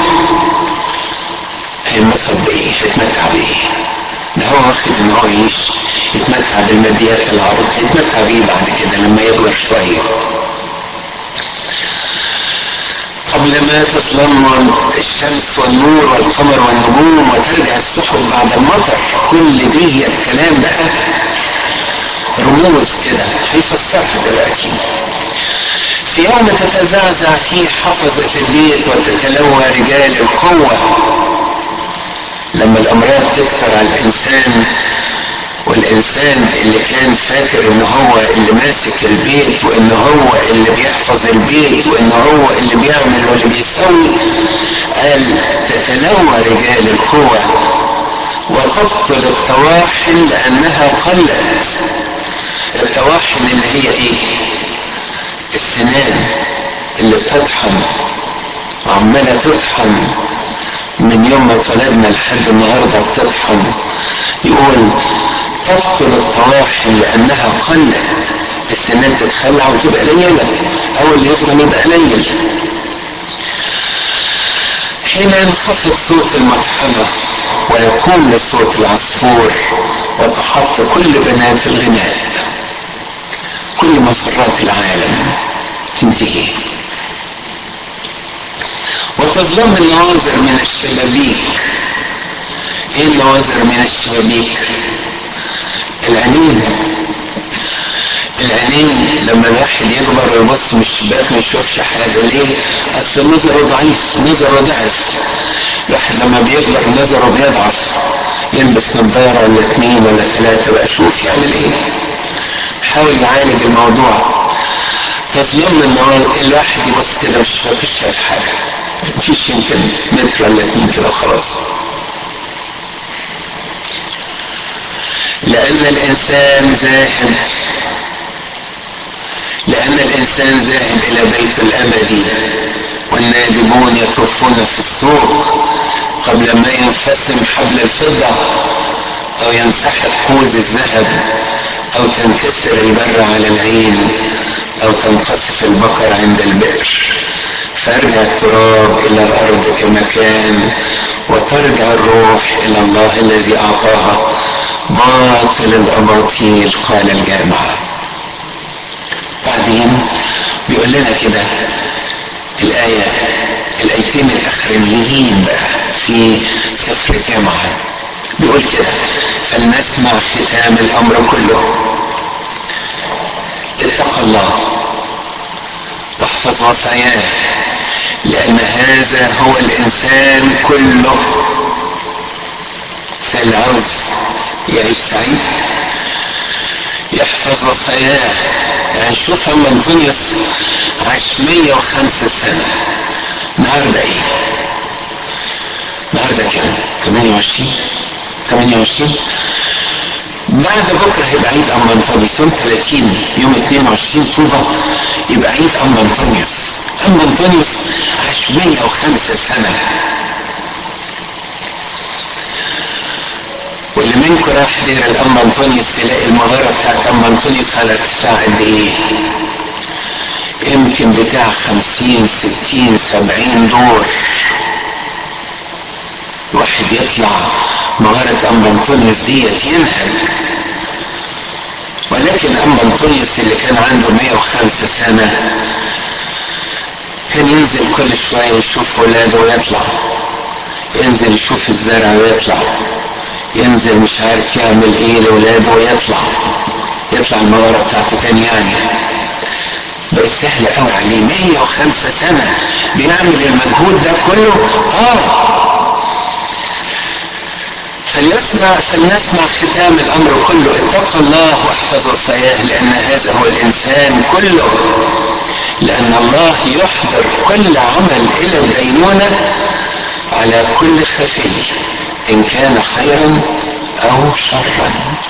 هينبسط بايه؟ هيتمتع بايه؟ ده هو واخد ان هو يعيش يتمتع بالماديات العرض هيتمتع بيه بعد كده لما يكبر شويه قبل ما تظلم الشمس والنور والقمر والنجوم وترجع السحب بعد المطر كل دي الكلام بقى رموز كده هيفسرها دلوقتي في يوم تتزعزع فيه حفظة البيت وتتلوى رجال القوة لما الأمراض تكثر على الإنسان والإنسان اللي كان فاكر إن هو اللي ماسك البيت وإن هو اللي بيحفظ البيت وإن هو اللي بيعمل واللي بيسوي قال تتلوى رجال القوة وتبطل الطواحن لأنها قلت الطواحن اللي هي إيه؟ السنان اللي بتطحن وعمالة تطحن من يوم ما اتولدنا لحد النهارده بتطحن يقول تبطل الطواحن لانها قلت السنان تتخلع وتبقى قليله او اللي يفضل يبقى قليل حين ينخفض صوت المطحنه ويقوم لصوت العصفور وتحط كل بنات الغناء كل مسرات العالم تنتهي وتظلم النواظر من الشبابيك ايه النواظر من الشبابيك العينين العينين لما الواحد يكبر ويبص من الشباك ما يشوفش حاجه ليه؟ اصل نظره ضعيف نظره ضعف الواحد لما بيكبر نظره بيضعف يلبس نظاره ولا اتنين ولا ثلاثه بقى شوف يعمل ايه؟ حاول يعالج الموضوع تظلم النهار الواحد يبص كده مش شايف حاجه مفيش يمكن متر ولا اتنين كده خلاص لأن الإنسان ذاهب لأن الإنسان ذاهب إلى بيت الأبدي والنادبون يطوفون في السوق قبل ما ينفسم حبل الفضة أو ينسحب كوز الذهب أو تنكسر البر على العين أو تنقصف البقر عند البئر فارجع التراب إلى الأرض كما كان وترجع الروح إلى الله الذي أعطاها باطل الأباطيل قال الجامعة بعدين بيقول لنا كده الآية الآيتين الأخرانيين بقى في سفر الجامعة بيقول كده فلنسمع ختام الأمر كله اتق الله واحفظ وصاياه لأن هذا هو الإنسان كله اللي عاوز يعيش سعيد يحفظ وصاياه يعني شوف اما انطونيوس عاش 105 سنة النهارده ايه؟ النهارده كام؟ 28 28 بعد بكره هيبقى عيد اما انطونيوس يوم 30 يوم 22 طوبة يبقى عيد اما انطونيوس اما انطونيوس عاش 105 سنة واللي منكم راح دير الأم أنطونيوس يلاقي المغارة بتاعت أم أنطونيوس على ارتفاع قد إيه؟ يمكن بتاع خمسين ستين سبعين دور واحد يطلع مغارة أم أنطونيوس ديت ينهج ولكن أم أنطونيوس اللي كان عنده 105 سنة كان ينزل كل شوية يشوف ولاده ويطلع ينزل يشوف الزرع ويطلع ينزل مش عارف يعمل ايه لاولاده ويطلع يطلع المغاره بتاعته تاني يعني بقت سهلة قوي عليه 105 سنة بيعمل المجهود ده كله اه فليسمع فلنسمع ختام الامر كله اتق الله واحفظ وصاياه لان هذا هو الانسان كله لان الله يحضر كل عمل الى الدينونه على كل خفي ان كان خيرا او شرا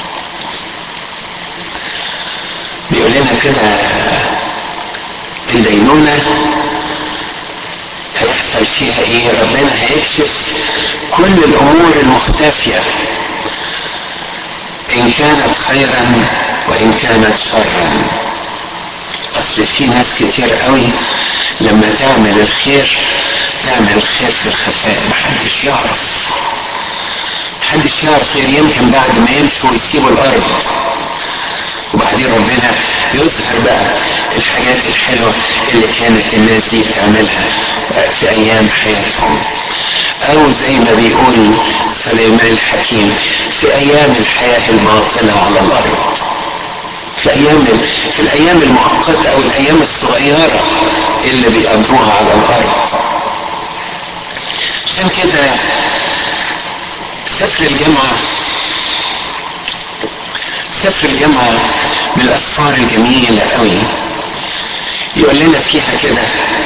بيقول لنا كده الدينونه هيحصل فيها ايه ربنا هيكشف كل الامور المختفيه ان كانت خيرا وان كانت شرا اصل في ناس كتير قوي لما تعمل الخير تعمل الخير في الخفاء محدش يعرف محدش يعرف غير يمكن بعد ما يمشوا ويسيبوا الارض وبعدين ربنا يظهر بقى الحاجات الحلوة اللي كانت الناس دي بتعملها في أيام حياتهم أو زي ما بيقول سليمان الحكيم في أيام الحياة الباطلة على الأرض في أيام في الأيام المؤقتة أو الأيام الصغيرة اللي بيقضوها على الأرض عشان كده سفر الجامعة سفر الجامعة من الأسفار الجميلة قوي يقول لنا فيها كده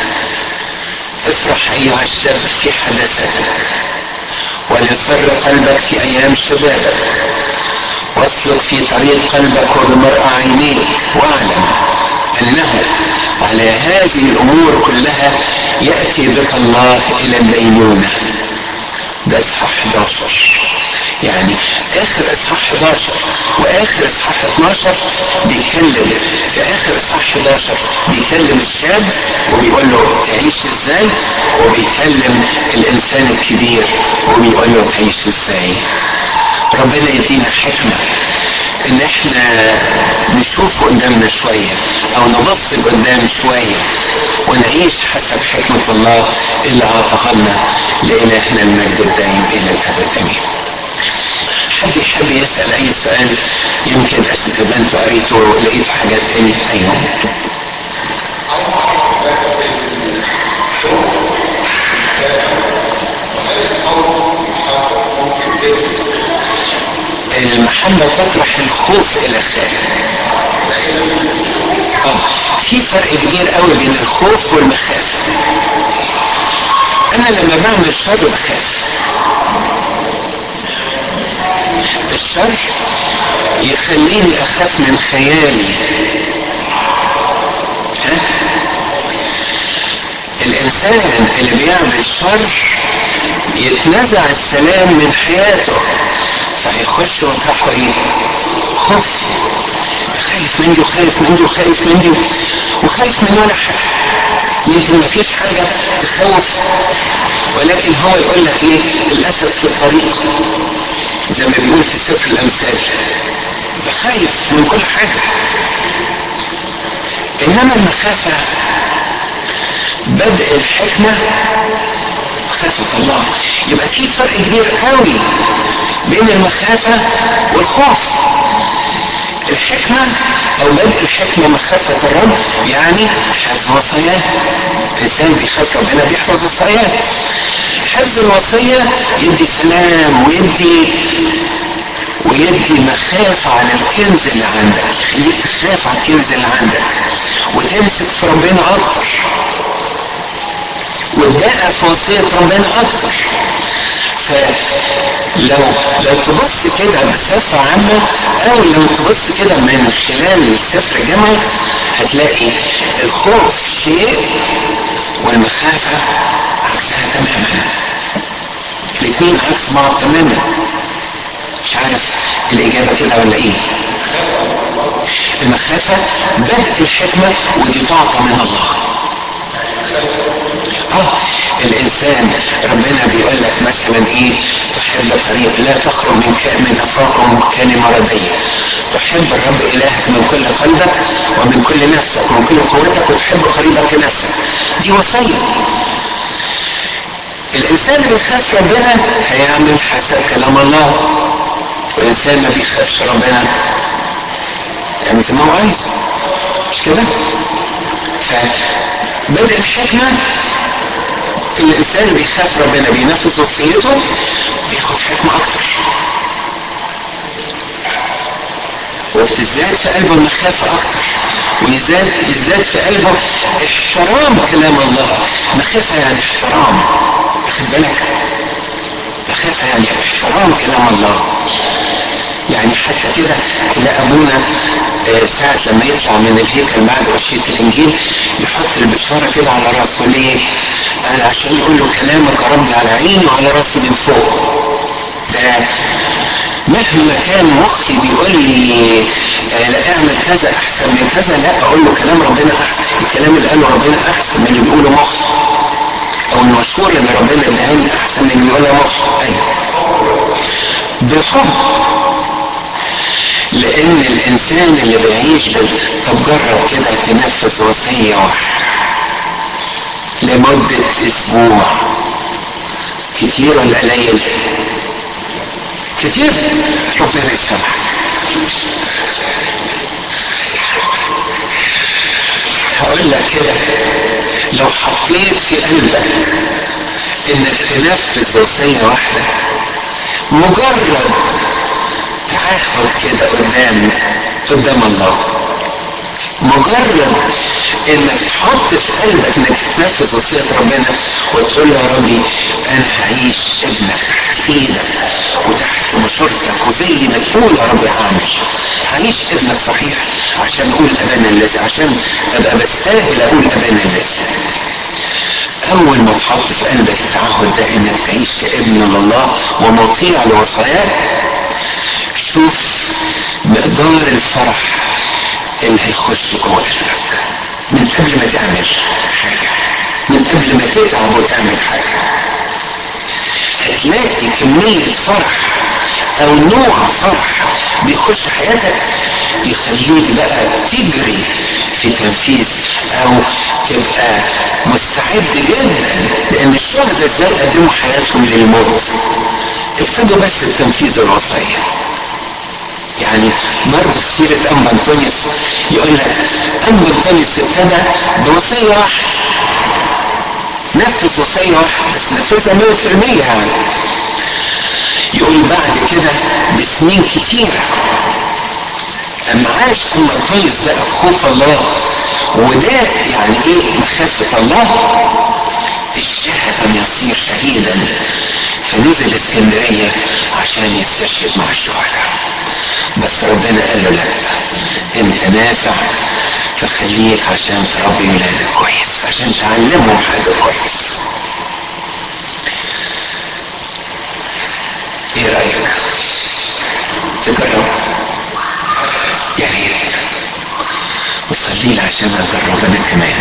افرح أيها الشاب في حداثتك وليسر قلبك في أيام شبابك واسلك في طريق قلبك وبمرأى عينيك واعلم أنه على هذه الأمور كلها يأتي بك الله إلى الدينونة ده إصحاح 11 يعني اخر اصحاح 11 واخر اصحاح 12 بيتكلم في اخر اصحاح 11 بيكلم الشاب وبيقول له تعيش ازاي وبيكلم الانسان الكبير وبيقول له تعيش ازاي ربنا يدينا حكمه ان احنا نشوف قدامنا شويه او نبص لقدام شويه ونعيش حسب حكمه الله اللي اعطاها لنا لالهنا المجد الدائم الى الابد امين حد يحب يسأل أي سؤال يمكن تبقى أنتوا قريتوا لقيتوا حاجات تاني أيوه عايز اعرف الفرق بين الخوف وهل الخوف والمحبة ممكن تدي المحبة تطرح الخوف إلى الخارج آه في فرق كبير قوي بين الخوف والمخافة أنا لما بعمل شر بخاف الشر يخليني اخاف من خيالي ها الانسان اللي بيعمل شر يتنزع السلام من حياته فهيخش وتحته ايه خوف خايف من دي وخايف من دي وخايف من دي وخايف من ولا حاجه يمكن مفيش حاجه تخوف ولكن هو يقول لك ايه الاسد في الطريق زي ما بيقول في سفر الامثال خايف من كل حاجه انما المخافه بدء الحكمه خافة الله يبقى في فرق كبير قوي بين المخافة والخوف الحكمة أو بدء الحكمة مخافة الرب يعني حفظ وصاياه الإنسان بيخاف ربنا بيحفظ وصاياه حفظ الوصية يدي سلام ويدي ويدي مخافة على الكنز اللي عندك يخليك تخاف على الكنز اللي عندك وتمسك في ربنا أكتر وتدقق في وصية ربنا أكتر فلو لو تبص كده بصفة عامة أو لو تبص كده من خلال سفر الجامعة هتلاقي الخوف شيء والمخافة عكسها تماما الاثنين عكس بعض تماما مش عارف الإجابة كده ولا إيه المخافة بدء الحكمة ودي تعطى من الله اه الانسان ربنا بيقول لك مثلا ايه تحب طريق لا تخرج من من افواههم كلمه رديه تحب الرب الهك من كل قلبك ومن كل نفسك ومن كل قوتك وتحب قريبك كنفسك دي وصيه الانسان اللي بيخاف ربنا هيعمل حسب كلام الله والانسان ما بيخافش ربنا يعني زي ما هو عايز مش كده فبدء الحكمه الانسان اللي بيخاف ربنا بينفذ وصيته بياخد حكمه اكتر وبتزداد في قلبه المخافة أكتر ويزداد يزداد في قلبه احترام كلام الله مخافة يعني احترام واخد بالك مخافة يعني احترام كلام الله يعني حتى كده تلاقي ابونا ساعة لما يطلع من الهيكل بعد عشية الانجيل يحط البشارة كده على راسه ليه؟ قال عشان يقول له كلامك يا رب على عيني وعلى راسي من فوق ده مهما كان مخي بيقول لي آه لا اعمل كذا احسن من كذا لا اقول له كلام ربنا احسن الكلام اللي قاله ربنا احسن من اللي بيقوله مخي او المشورة اللي ربنا ادهاني احسن من اللي بيقولها مخي ايوه بحب ان الانسان اللي بيعيش بال... طب جرب كده تنفذ وصية واحدة لمدة اسبوع كتير ولا قليل كتير ربنا يسامحك هقول لك كده لو حطيت في قلبك انك تنفذ وصية واحدة مجرد تعهد كده قدام قدام الله مجرد انك تحط في قلبك انك تنفذ وصية ربنا وتقول له يا ربي انا هعيش ابنك تحت ايدك وتحت مشورتك وزي ما تقول يا ربي هعمل هعيش ابنك صحيح عشان اقول ابانا الذي عشان ابقى بستاهل اقول ابانا الذي اول ما تحط في قلبك التعهد ده انك تعيش كابن لله ومطيع لوصاياه شوف مقدار الفرح اللي هيخش جوه قلبك من قبل ما تعمل حاجة من قبل ما تتعب وتعمل حاجة هتلاقي كمية فرح او نوع فرح بيخش حياتك يخليك بقى تجري في تنفيذ او تبقى مستعد جدا لان الشهداء ازاي قدموا حياتهم للموت ابتدوا بس بتنفيذ الوصيه يعني برضه في سيرة أنبا أنطونيوس يقول لك أنبا أنطونيوس ابتدى بوصية واحدة نفذ وصية واحدة بس نفذها 100% يعني يقول بعد كده بسنين كتيرة أما عاش أنبا أنطونيوس بقى في خوف الله وده يعني إيه مخافة الله اشتهى أن يصير شهيدا فنزل اسكندرية عشان يستشهد مع الشهداء بس ربنا قال له لا انت نافع فخليك عشان تربي ولادك كويس عشان تعلمهم حاجة كويس ايه رأيك تجرب يا ريت وصلي لي عشان اجرب انا كمان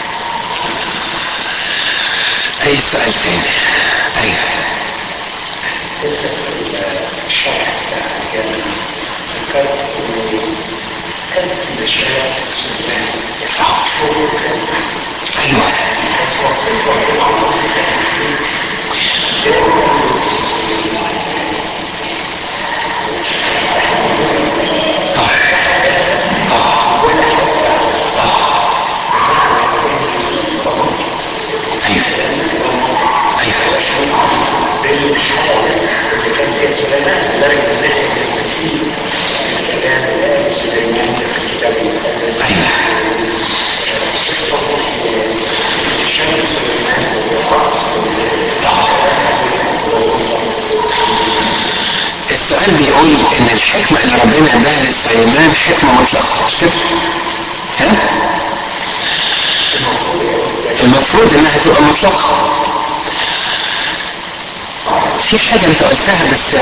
اي سؤال تاني ايوه لسه الشرح بتاع الجامعة ذكرت إن قد مشاعر السلطان صح شعور كان ايوه بس وصلت وحيد اللي كان فيها سليمان لدرجة إن احنا نستفيد من كلام الآية سليمان في الكتاب المقدس شايف سليمان وقرأت السؤال بيقول ان الحكمة اللي ربنا اداها لسليمان حكمة مطلقة مش كده؟ ها؟ المفروض انها تبقى مطلقة في حاجة انت قلتها بس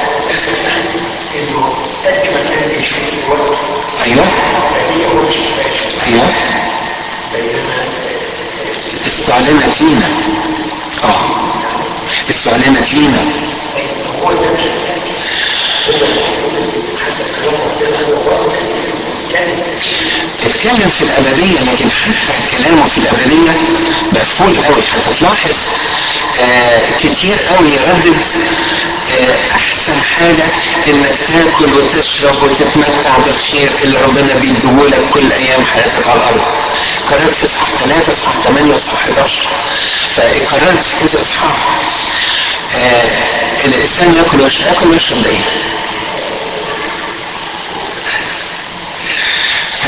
انه قد ما كان بيشوف الوقت ايوه هي هو مش شايف ايوه بينما استعلنت لينا اه استعلنت لينا هو ده مش هو المفروض حسب كلام ربنا هو برضه كان اتكلم في الأبدية لكن حتى كلامه في الأبدية مقفول قوي حتى تلاحظ آه كتير قوي يردد آه أحسن حاجة إنك تاكل وتشرب وتتمتع بالخير اللي ربنا بيديهولك كل أيام حياتك على الأرض قررت في إصحاح 3 إصحاح 8 وإصحاح 11 فقررت في كذا إصحاح آه إن الإنسان ياكل ويشرب ياكل ويشرب ده إيه؟ ف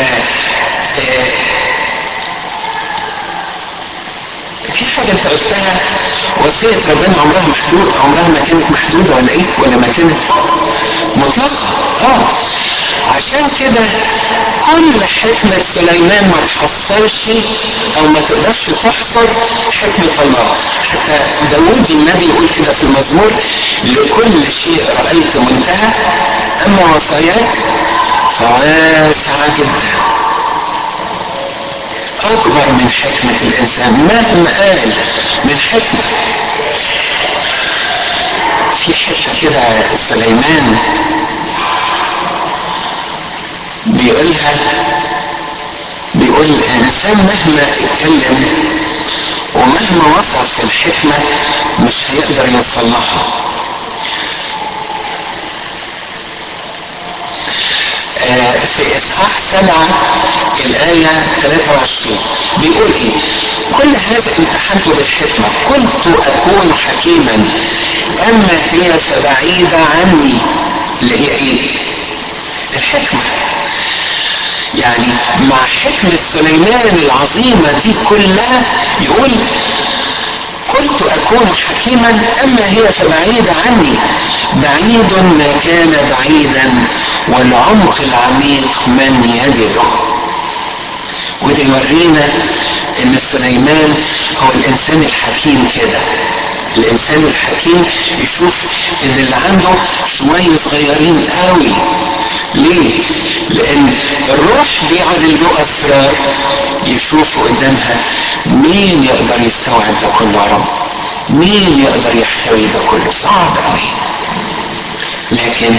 في حاجة انت قلتها وصية ربنا عمرها محدود عمرها ما كانت محدودة ولا ايه ولا ما كانت مطلقة اه عشان كده كل حكمة سليمان ما تحصلش او ما تقدرش تحصر حكمة الله حتى داود النبي يقول كده في المزمور لكل شيء رأيت منتهى اما وصاياك فواسعة جدا أكبر من حكمة الإنسان مهما قال من حكمة في حتة كده سليمان بيقولها بيقول الانسان مهما اتكلم ومهما وصل في الحكمة مش هيقدر يوصل لها آه في اصحاح سبعة الآية 23 بيقول ايه كل هذا امتحنت بالحكمة كنت اكون حكيما اما هي فبعيدة عني اللي هي ايه الحكمة يعني مع حكمة سليمان العظيمة دي كلها يقول كنت أكون حكيما أما هي فبعيدة عني بعيد ما كان بعيدا والعمق العميق من يجده وده يورينا ان سليمان هو الانسان الحكيم كده الانسان الحكيم يشوف ان اللي عنده شوية صغيرين قوي ليه لان الروح بيعلن له اسرار يشوف قدامها مين يقدر يستوعب ده كله يا رب مين يقدر يحتوي ده كله صعب قوي لكن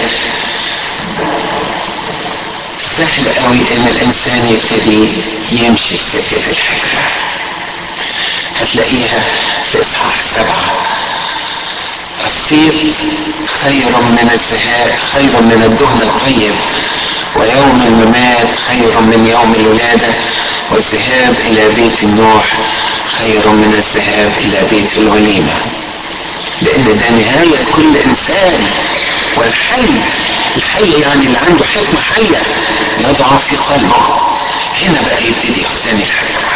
سهل قوي ان الانسان يبتدي يمشي في سكة الحكمة هتلاقيها في اصحاح سبعة الصيت خير من الزهاء خير من الدهن الطيب ويوم الممات خير من يوم الولادة والذهاب إلى بيت النوح خير من الذهاب إلى بيت الوليمة لأن ده نهاية كل إنسان والحي الحي يعني اللي عنده حكمة حية يضع في قلبه هنا بقى يبتدي حسين الحكمة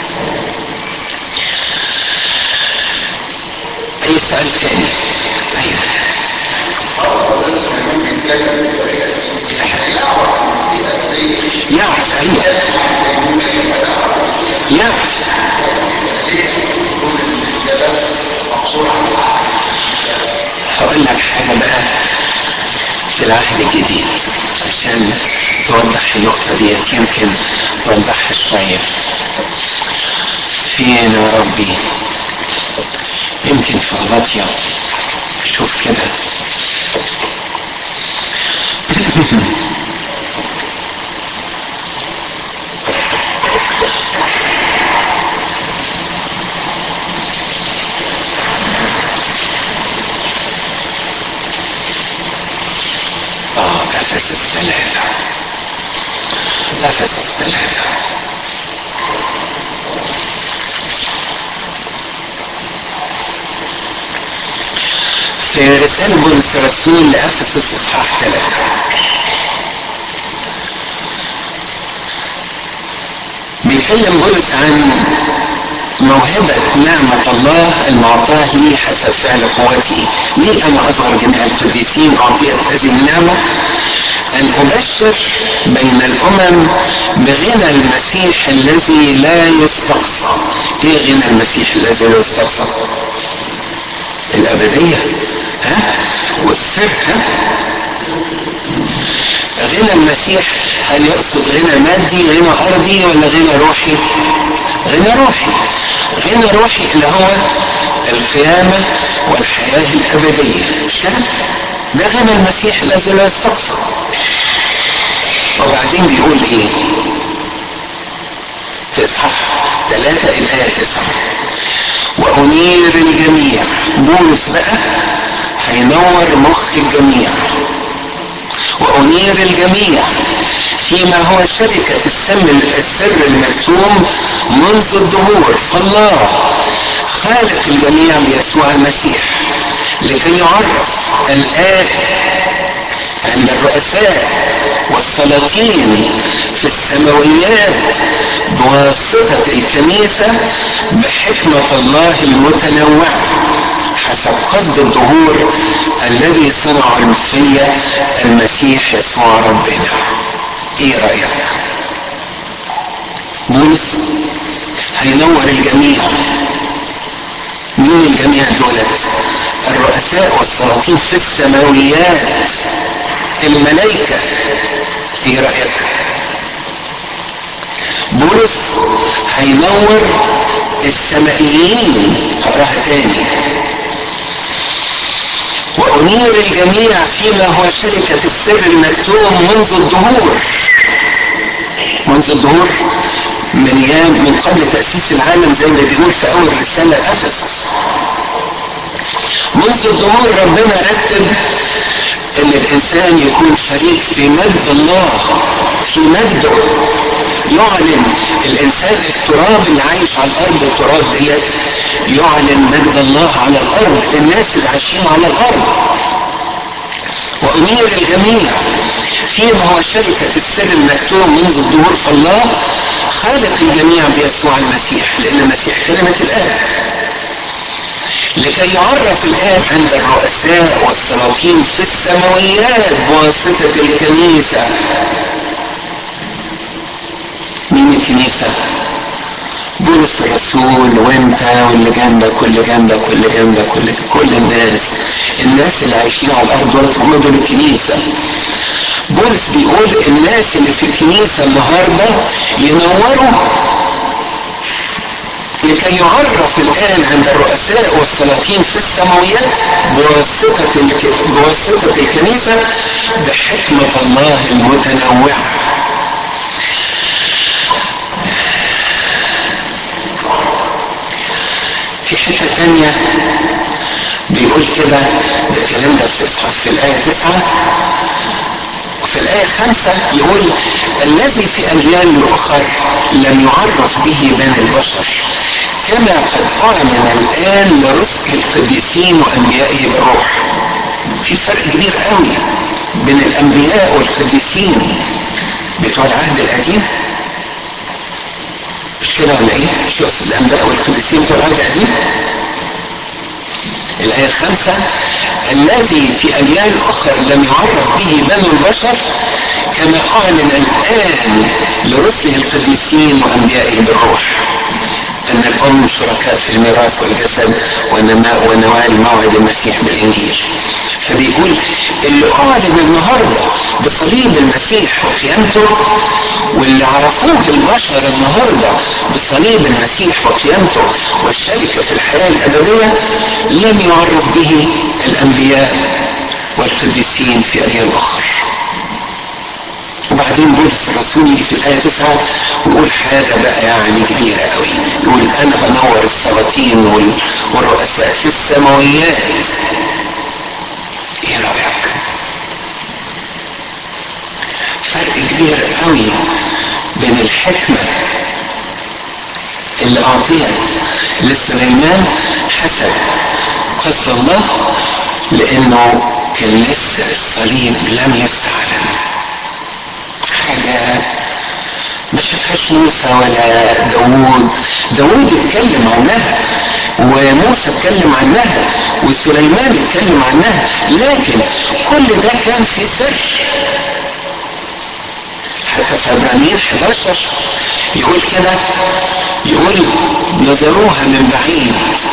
أي سؤال تاني أيوه طبعا لازم يكون بيتكلم بالطريقه دي يعرف ان في ادويه يعرف أيوه يعرف ده بس مقصور على العقل بس هقول لك حاجة بقى في العهد الجديد عشان توضح النقطة ديت يمكن توضحها شوية فين يا ربي يمكن في غلطية شوف كده اه افسس ثلاثة افسس ثلاثة في رسالة بولس الرسول لأفسس إصحاح ثلاثة بيتكلم بولس عن موهبة نعمة الله المعطاة لي حسب فعل قوتي لي أنا أصغر جميع القديسين أعطيت هذه النعمة أن أبشر بين الأمم بغنى المسيح الذي لا يستقصى إيه غنى المسيح الذي لا يستقصى الأبدية ها والسر ها غنى المسيح هل يقصد غنى مادي غنى أرضي ولا غنى روحي غنى روحي غنى روحي اللي هو القيامة والحياة الأبدية مش كده؟ ده غنى المسيح الذي لا يستقصى وبعدين بيقول ايه في اصحاح ثلاثة الآية تسعة وأنير الجميع بولس بقى هينور مخ الجميع وأنير الجميع فيما هو شركة السم السر المكتوم منذ الظهور فالله خالق الجميع بيسوع المسيح لكي يعرف الآن عند الرؤساء والسلاطين في السماويات بواسطة الكنيسة بحكمة الله المتنوعة حسب قصد الظهور الذي صنع فيا المسيح يسوع ربنا ايه رأيك بولس هينور الجميع مين الجميع دولت الرؤساء والسلاطين في السماويات الملائكة ايه رأيك بولس هينور السمائيين هقراها تاني وأنير الجميع فيما هو شركة السر المكتوم منذ الظهور منذ الظهور من ايام من قبل تاسيس العالم زي ما بيقول في اول رساله افسس منذ الظهور ربنا رتب ان الانسان يكون شريك في مجد الله في مجده يعلن الانسان التراب اللي عايش على الارض التراب ديت يعلن مجد الله على الارض الناس اللي عايشين على الارض وأنير الجميع فيما هو شركة السر المكتوب منذ الظهور فالله خالق الجميع بيسوع المسيح لأن المسيح كلمة الآب لكي يعرف الآب عند الرؤساء والسلاطين في السماويات بواسطة الكنيسة مين الكنيسة؟ بولس الرسول وانت واللي جنبك واللي جنبك واللي جنبك واللي كل الناس الناس اللي عايشين على الارض دول هم دول الكنيسه بولس بيقول الناس اللي في الكنيسه النهارده ينوروا لكي يعرف الان عند الرؤساء والسلاطين في السماويات بواسطه الك... بواسطه الكنيسه بحكمه الله المتنوعه في حتة تانية بيقول كده ده الكلام ده في إصحاح في الآية تسعة وفي الآية خمسة يقول الذي في أجيال أخر لم يعرف به بين البشر كما قد أعلن الآن لرزق القديسين وأنبيائه بالروح في فرق كبير قوي بين الأنبياء والقديسين بتوع العهد القديم مش كده ولا ايه؟ مش يقصد الانبياء والقديسين بتوع العهد القديم؟ الآية الخامسة الذي في أجيال أخرى لم يعرف به بنو البشر كما أعلن الآن لرسله القديسين وأنبيائه بالروح أن الأم شركاء في الميراث والجسد ونماء ونوال موعد المسيح بالإنجيل فبيقول اللي أعلن النهاردة بصليب المسيح وقيامته واللي عرفوه البشر النهاردة بصليب المسيح وقيامته والشركة في الحياة الأبدية لم يعرف به الأنبياء والقديسين في أجيال أخرى وبعدين بولس الرسول يجي في الآية 9 ويقول حاجة بقى يعني كبيرة قوي يقول أنا بنور السلاطين والرؤساء في السماويات إيه رأيك؟ فرق كبير قوي بين الحكمة اللي أعطيت لسليمان حسب قصد الله لأنه كان لسه الصليب لم يستعلن حاجة ما شافهاش موسى ولا داوود داوود اتكلم عنها وموسى اتكلم عنها وسليمان اتكلم عنها لكن كل ده كان في سر حتى في عبرانيين 11 يقول كده يقول نظروها من بعيد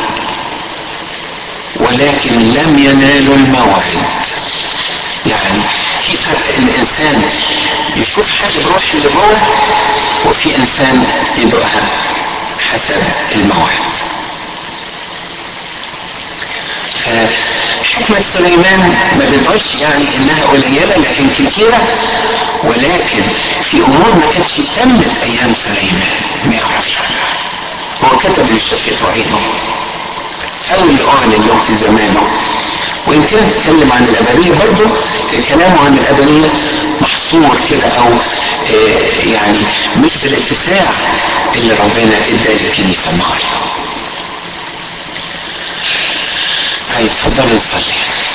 ولكن لم ينالوا الموعد يعني في فرق ان انسان يشوف حاجه بروح اللي جوه وفي انسان يدوقها حسب الموعد فحكمة سليمان ما بنقولش يعني انها قليلة لكن كتيرة ولكن في امور ما كانتش تمت ايام سليمان ما يعرفش عنها هو كتب اللي شافته عينه او اللي اعلن له في زمانه وان كان اتكلم عن الابديه برضه كلامه عن الابديه محصور كده او آه يعني مش بالاتساع اللي ربنا ادى للكنيسه النهارده. طيب اتفضلوا نصلي.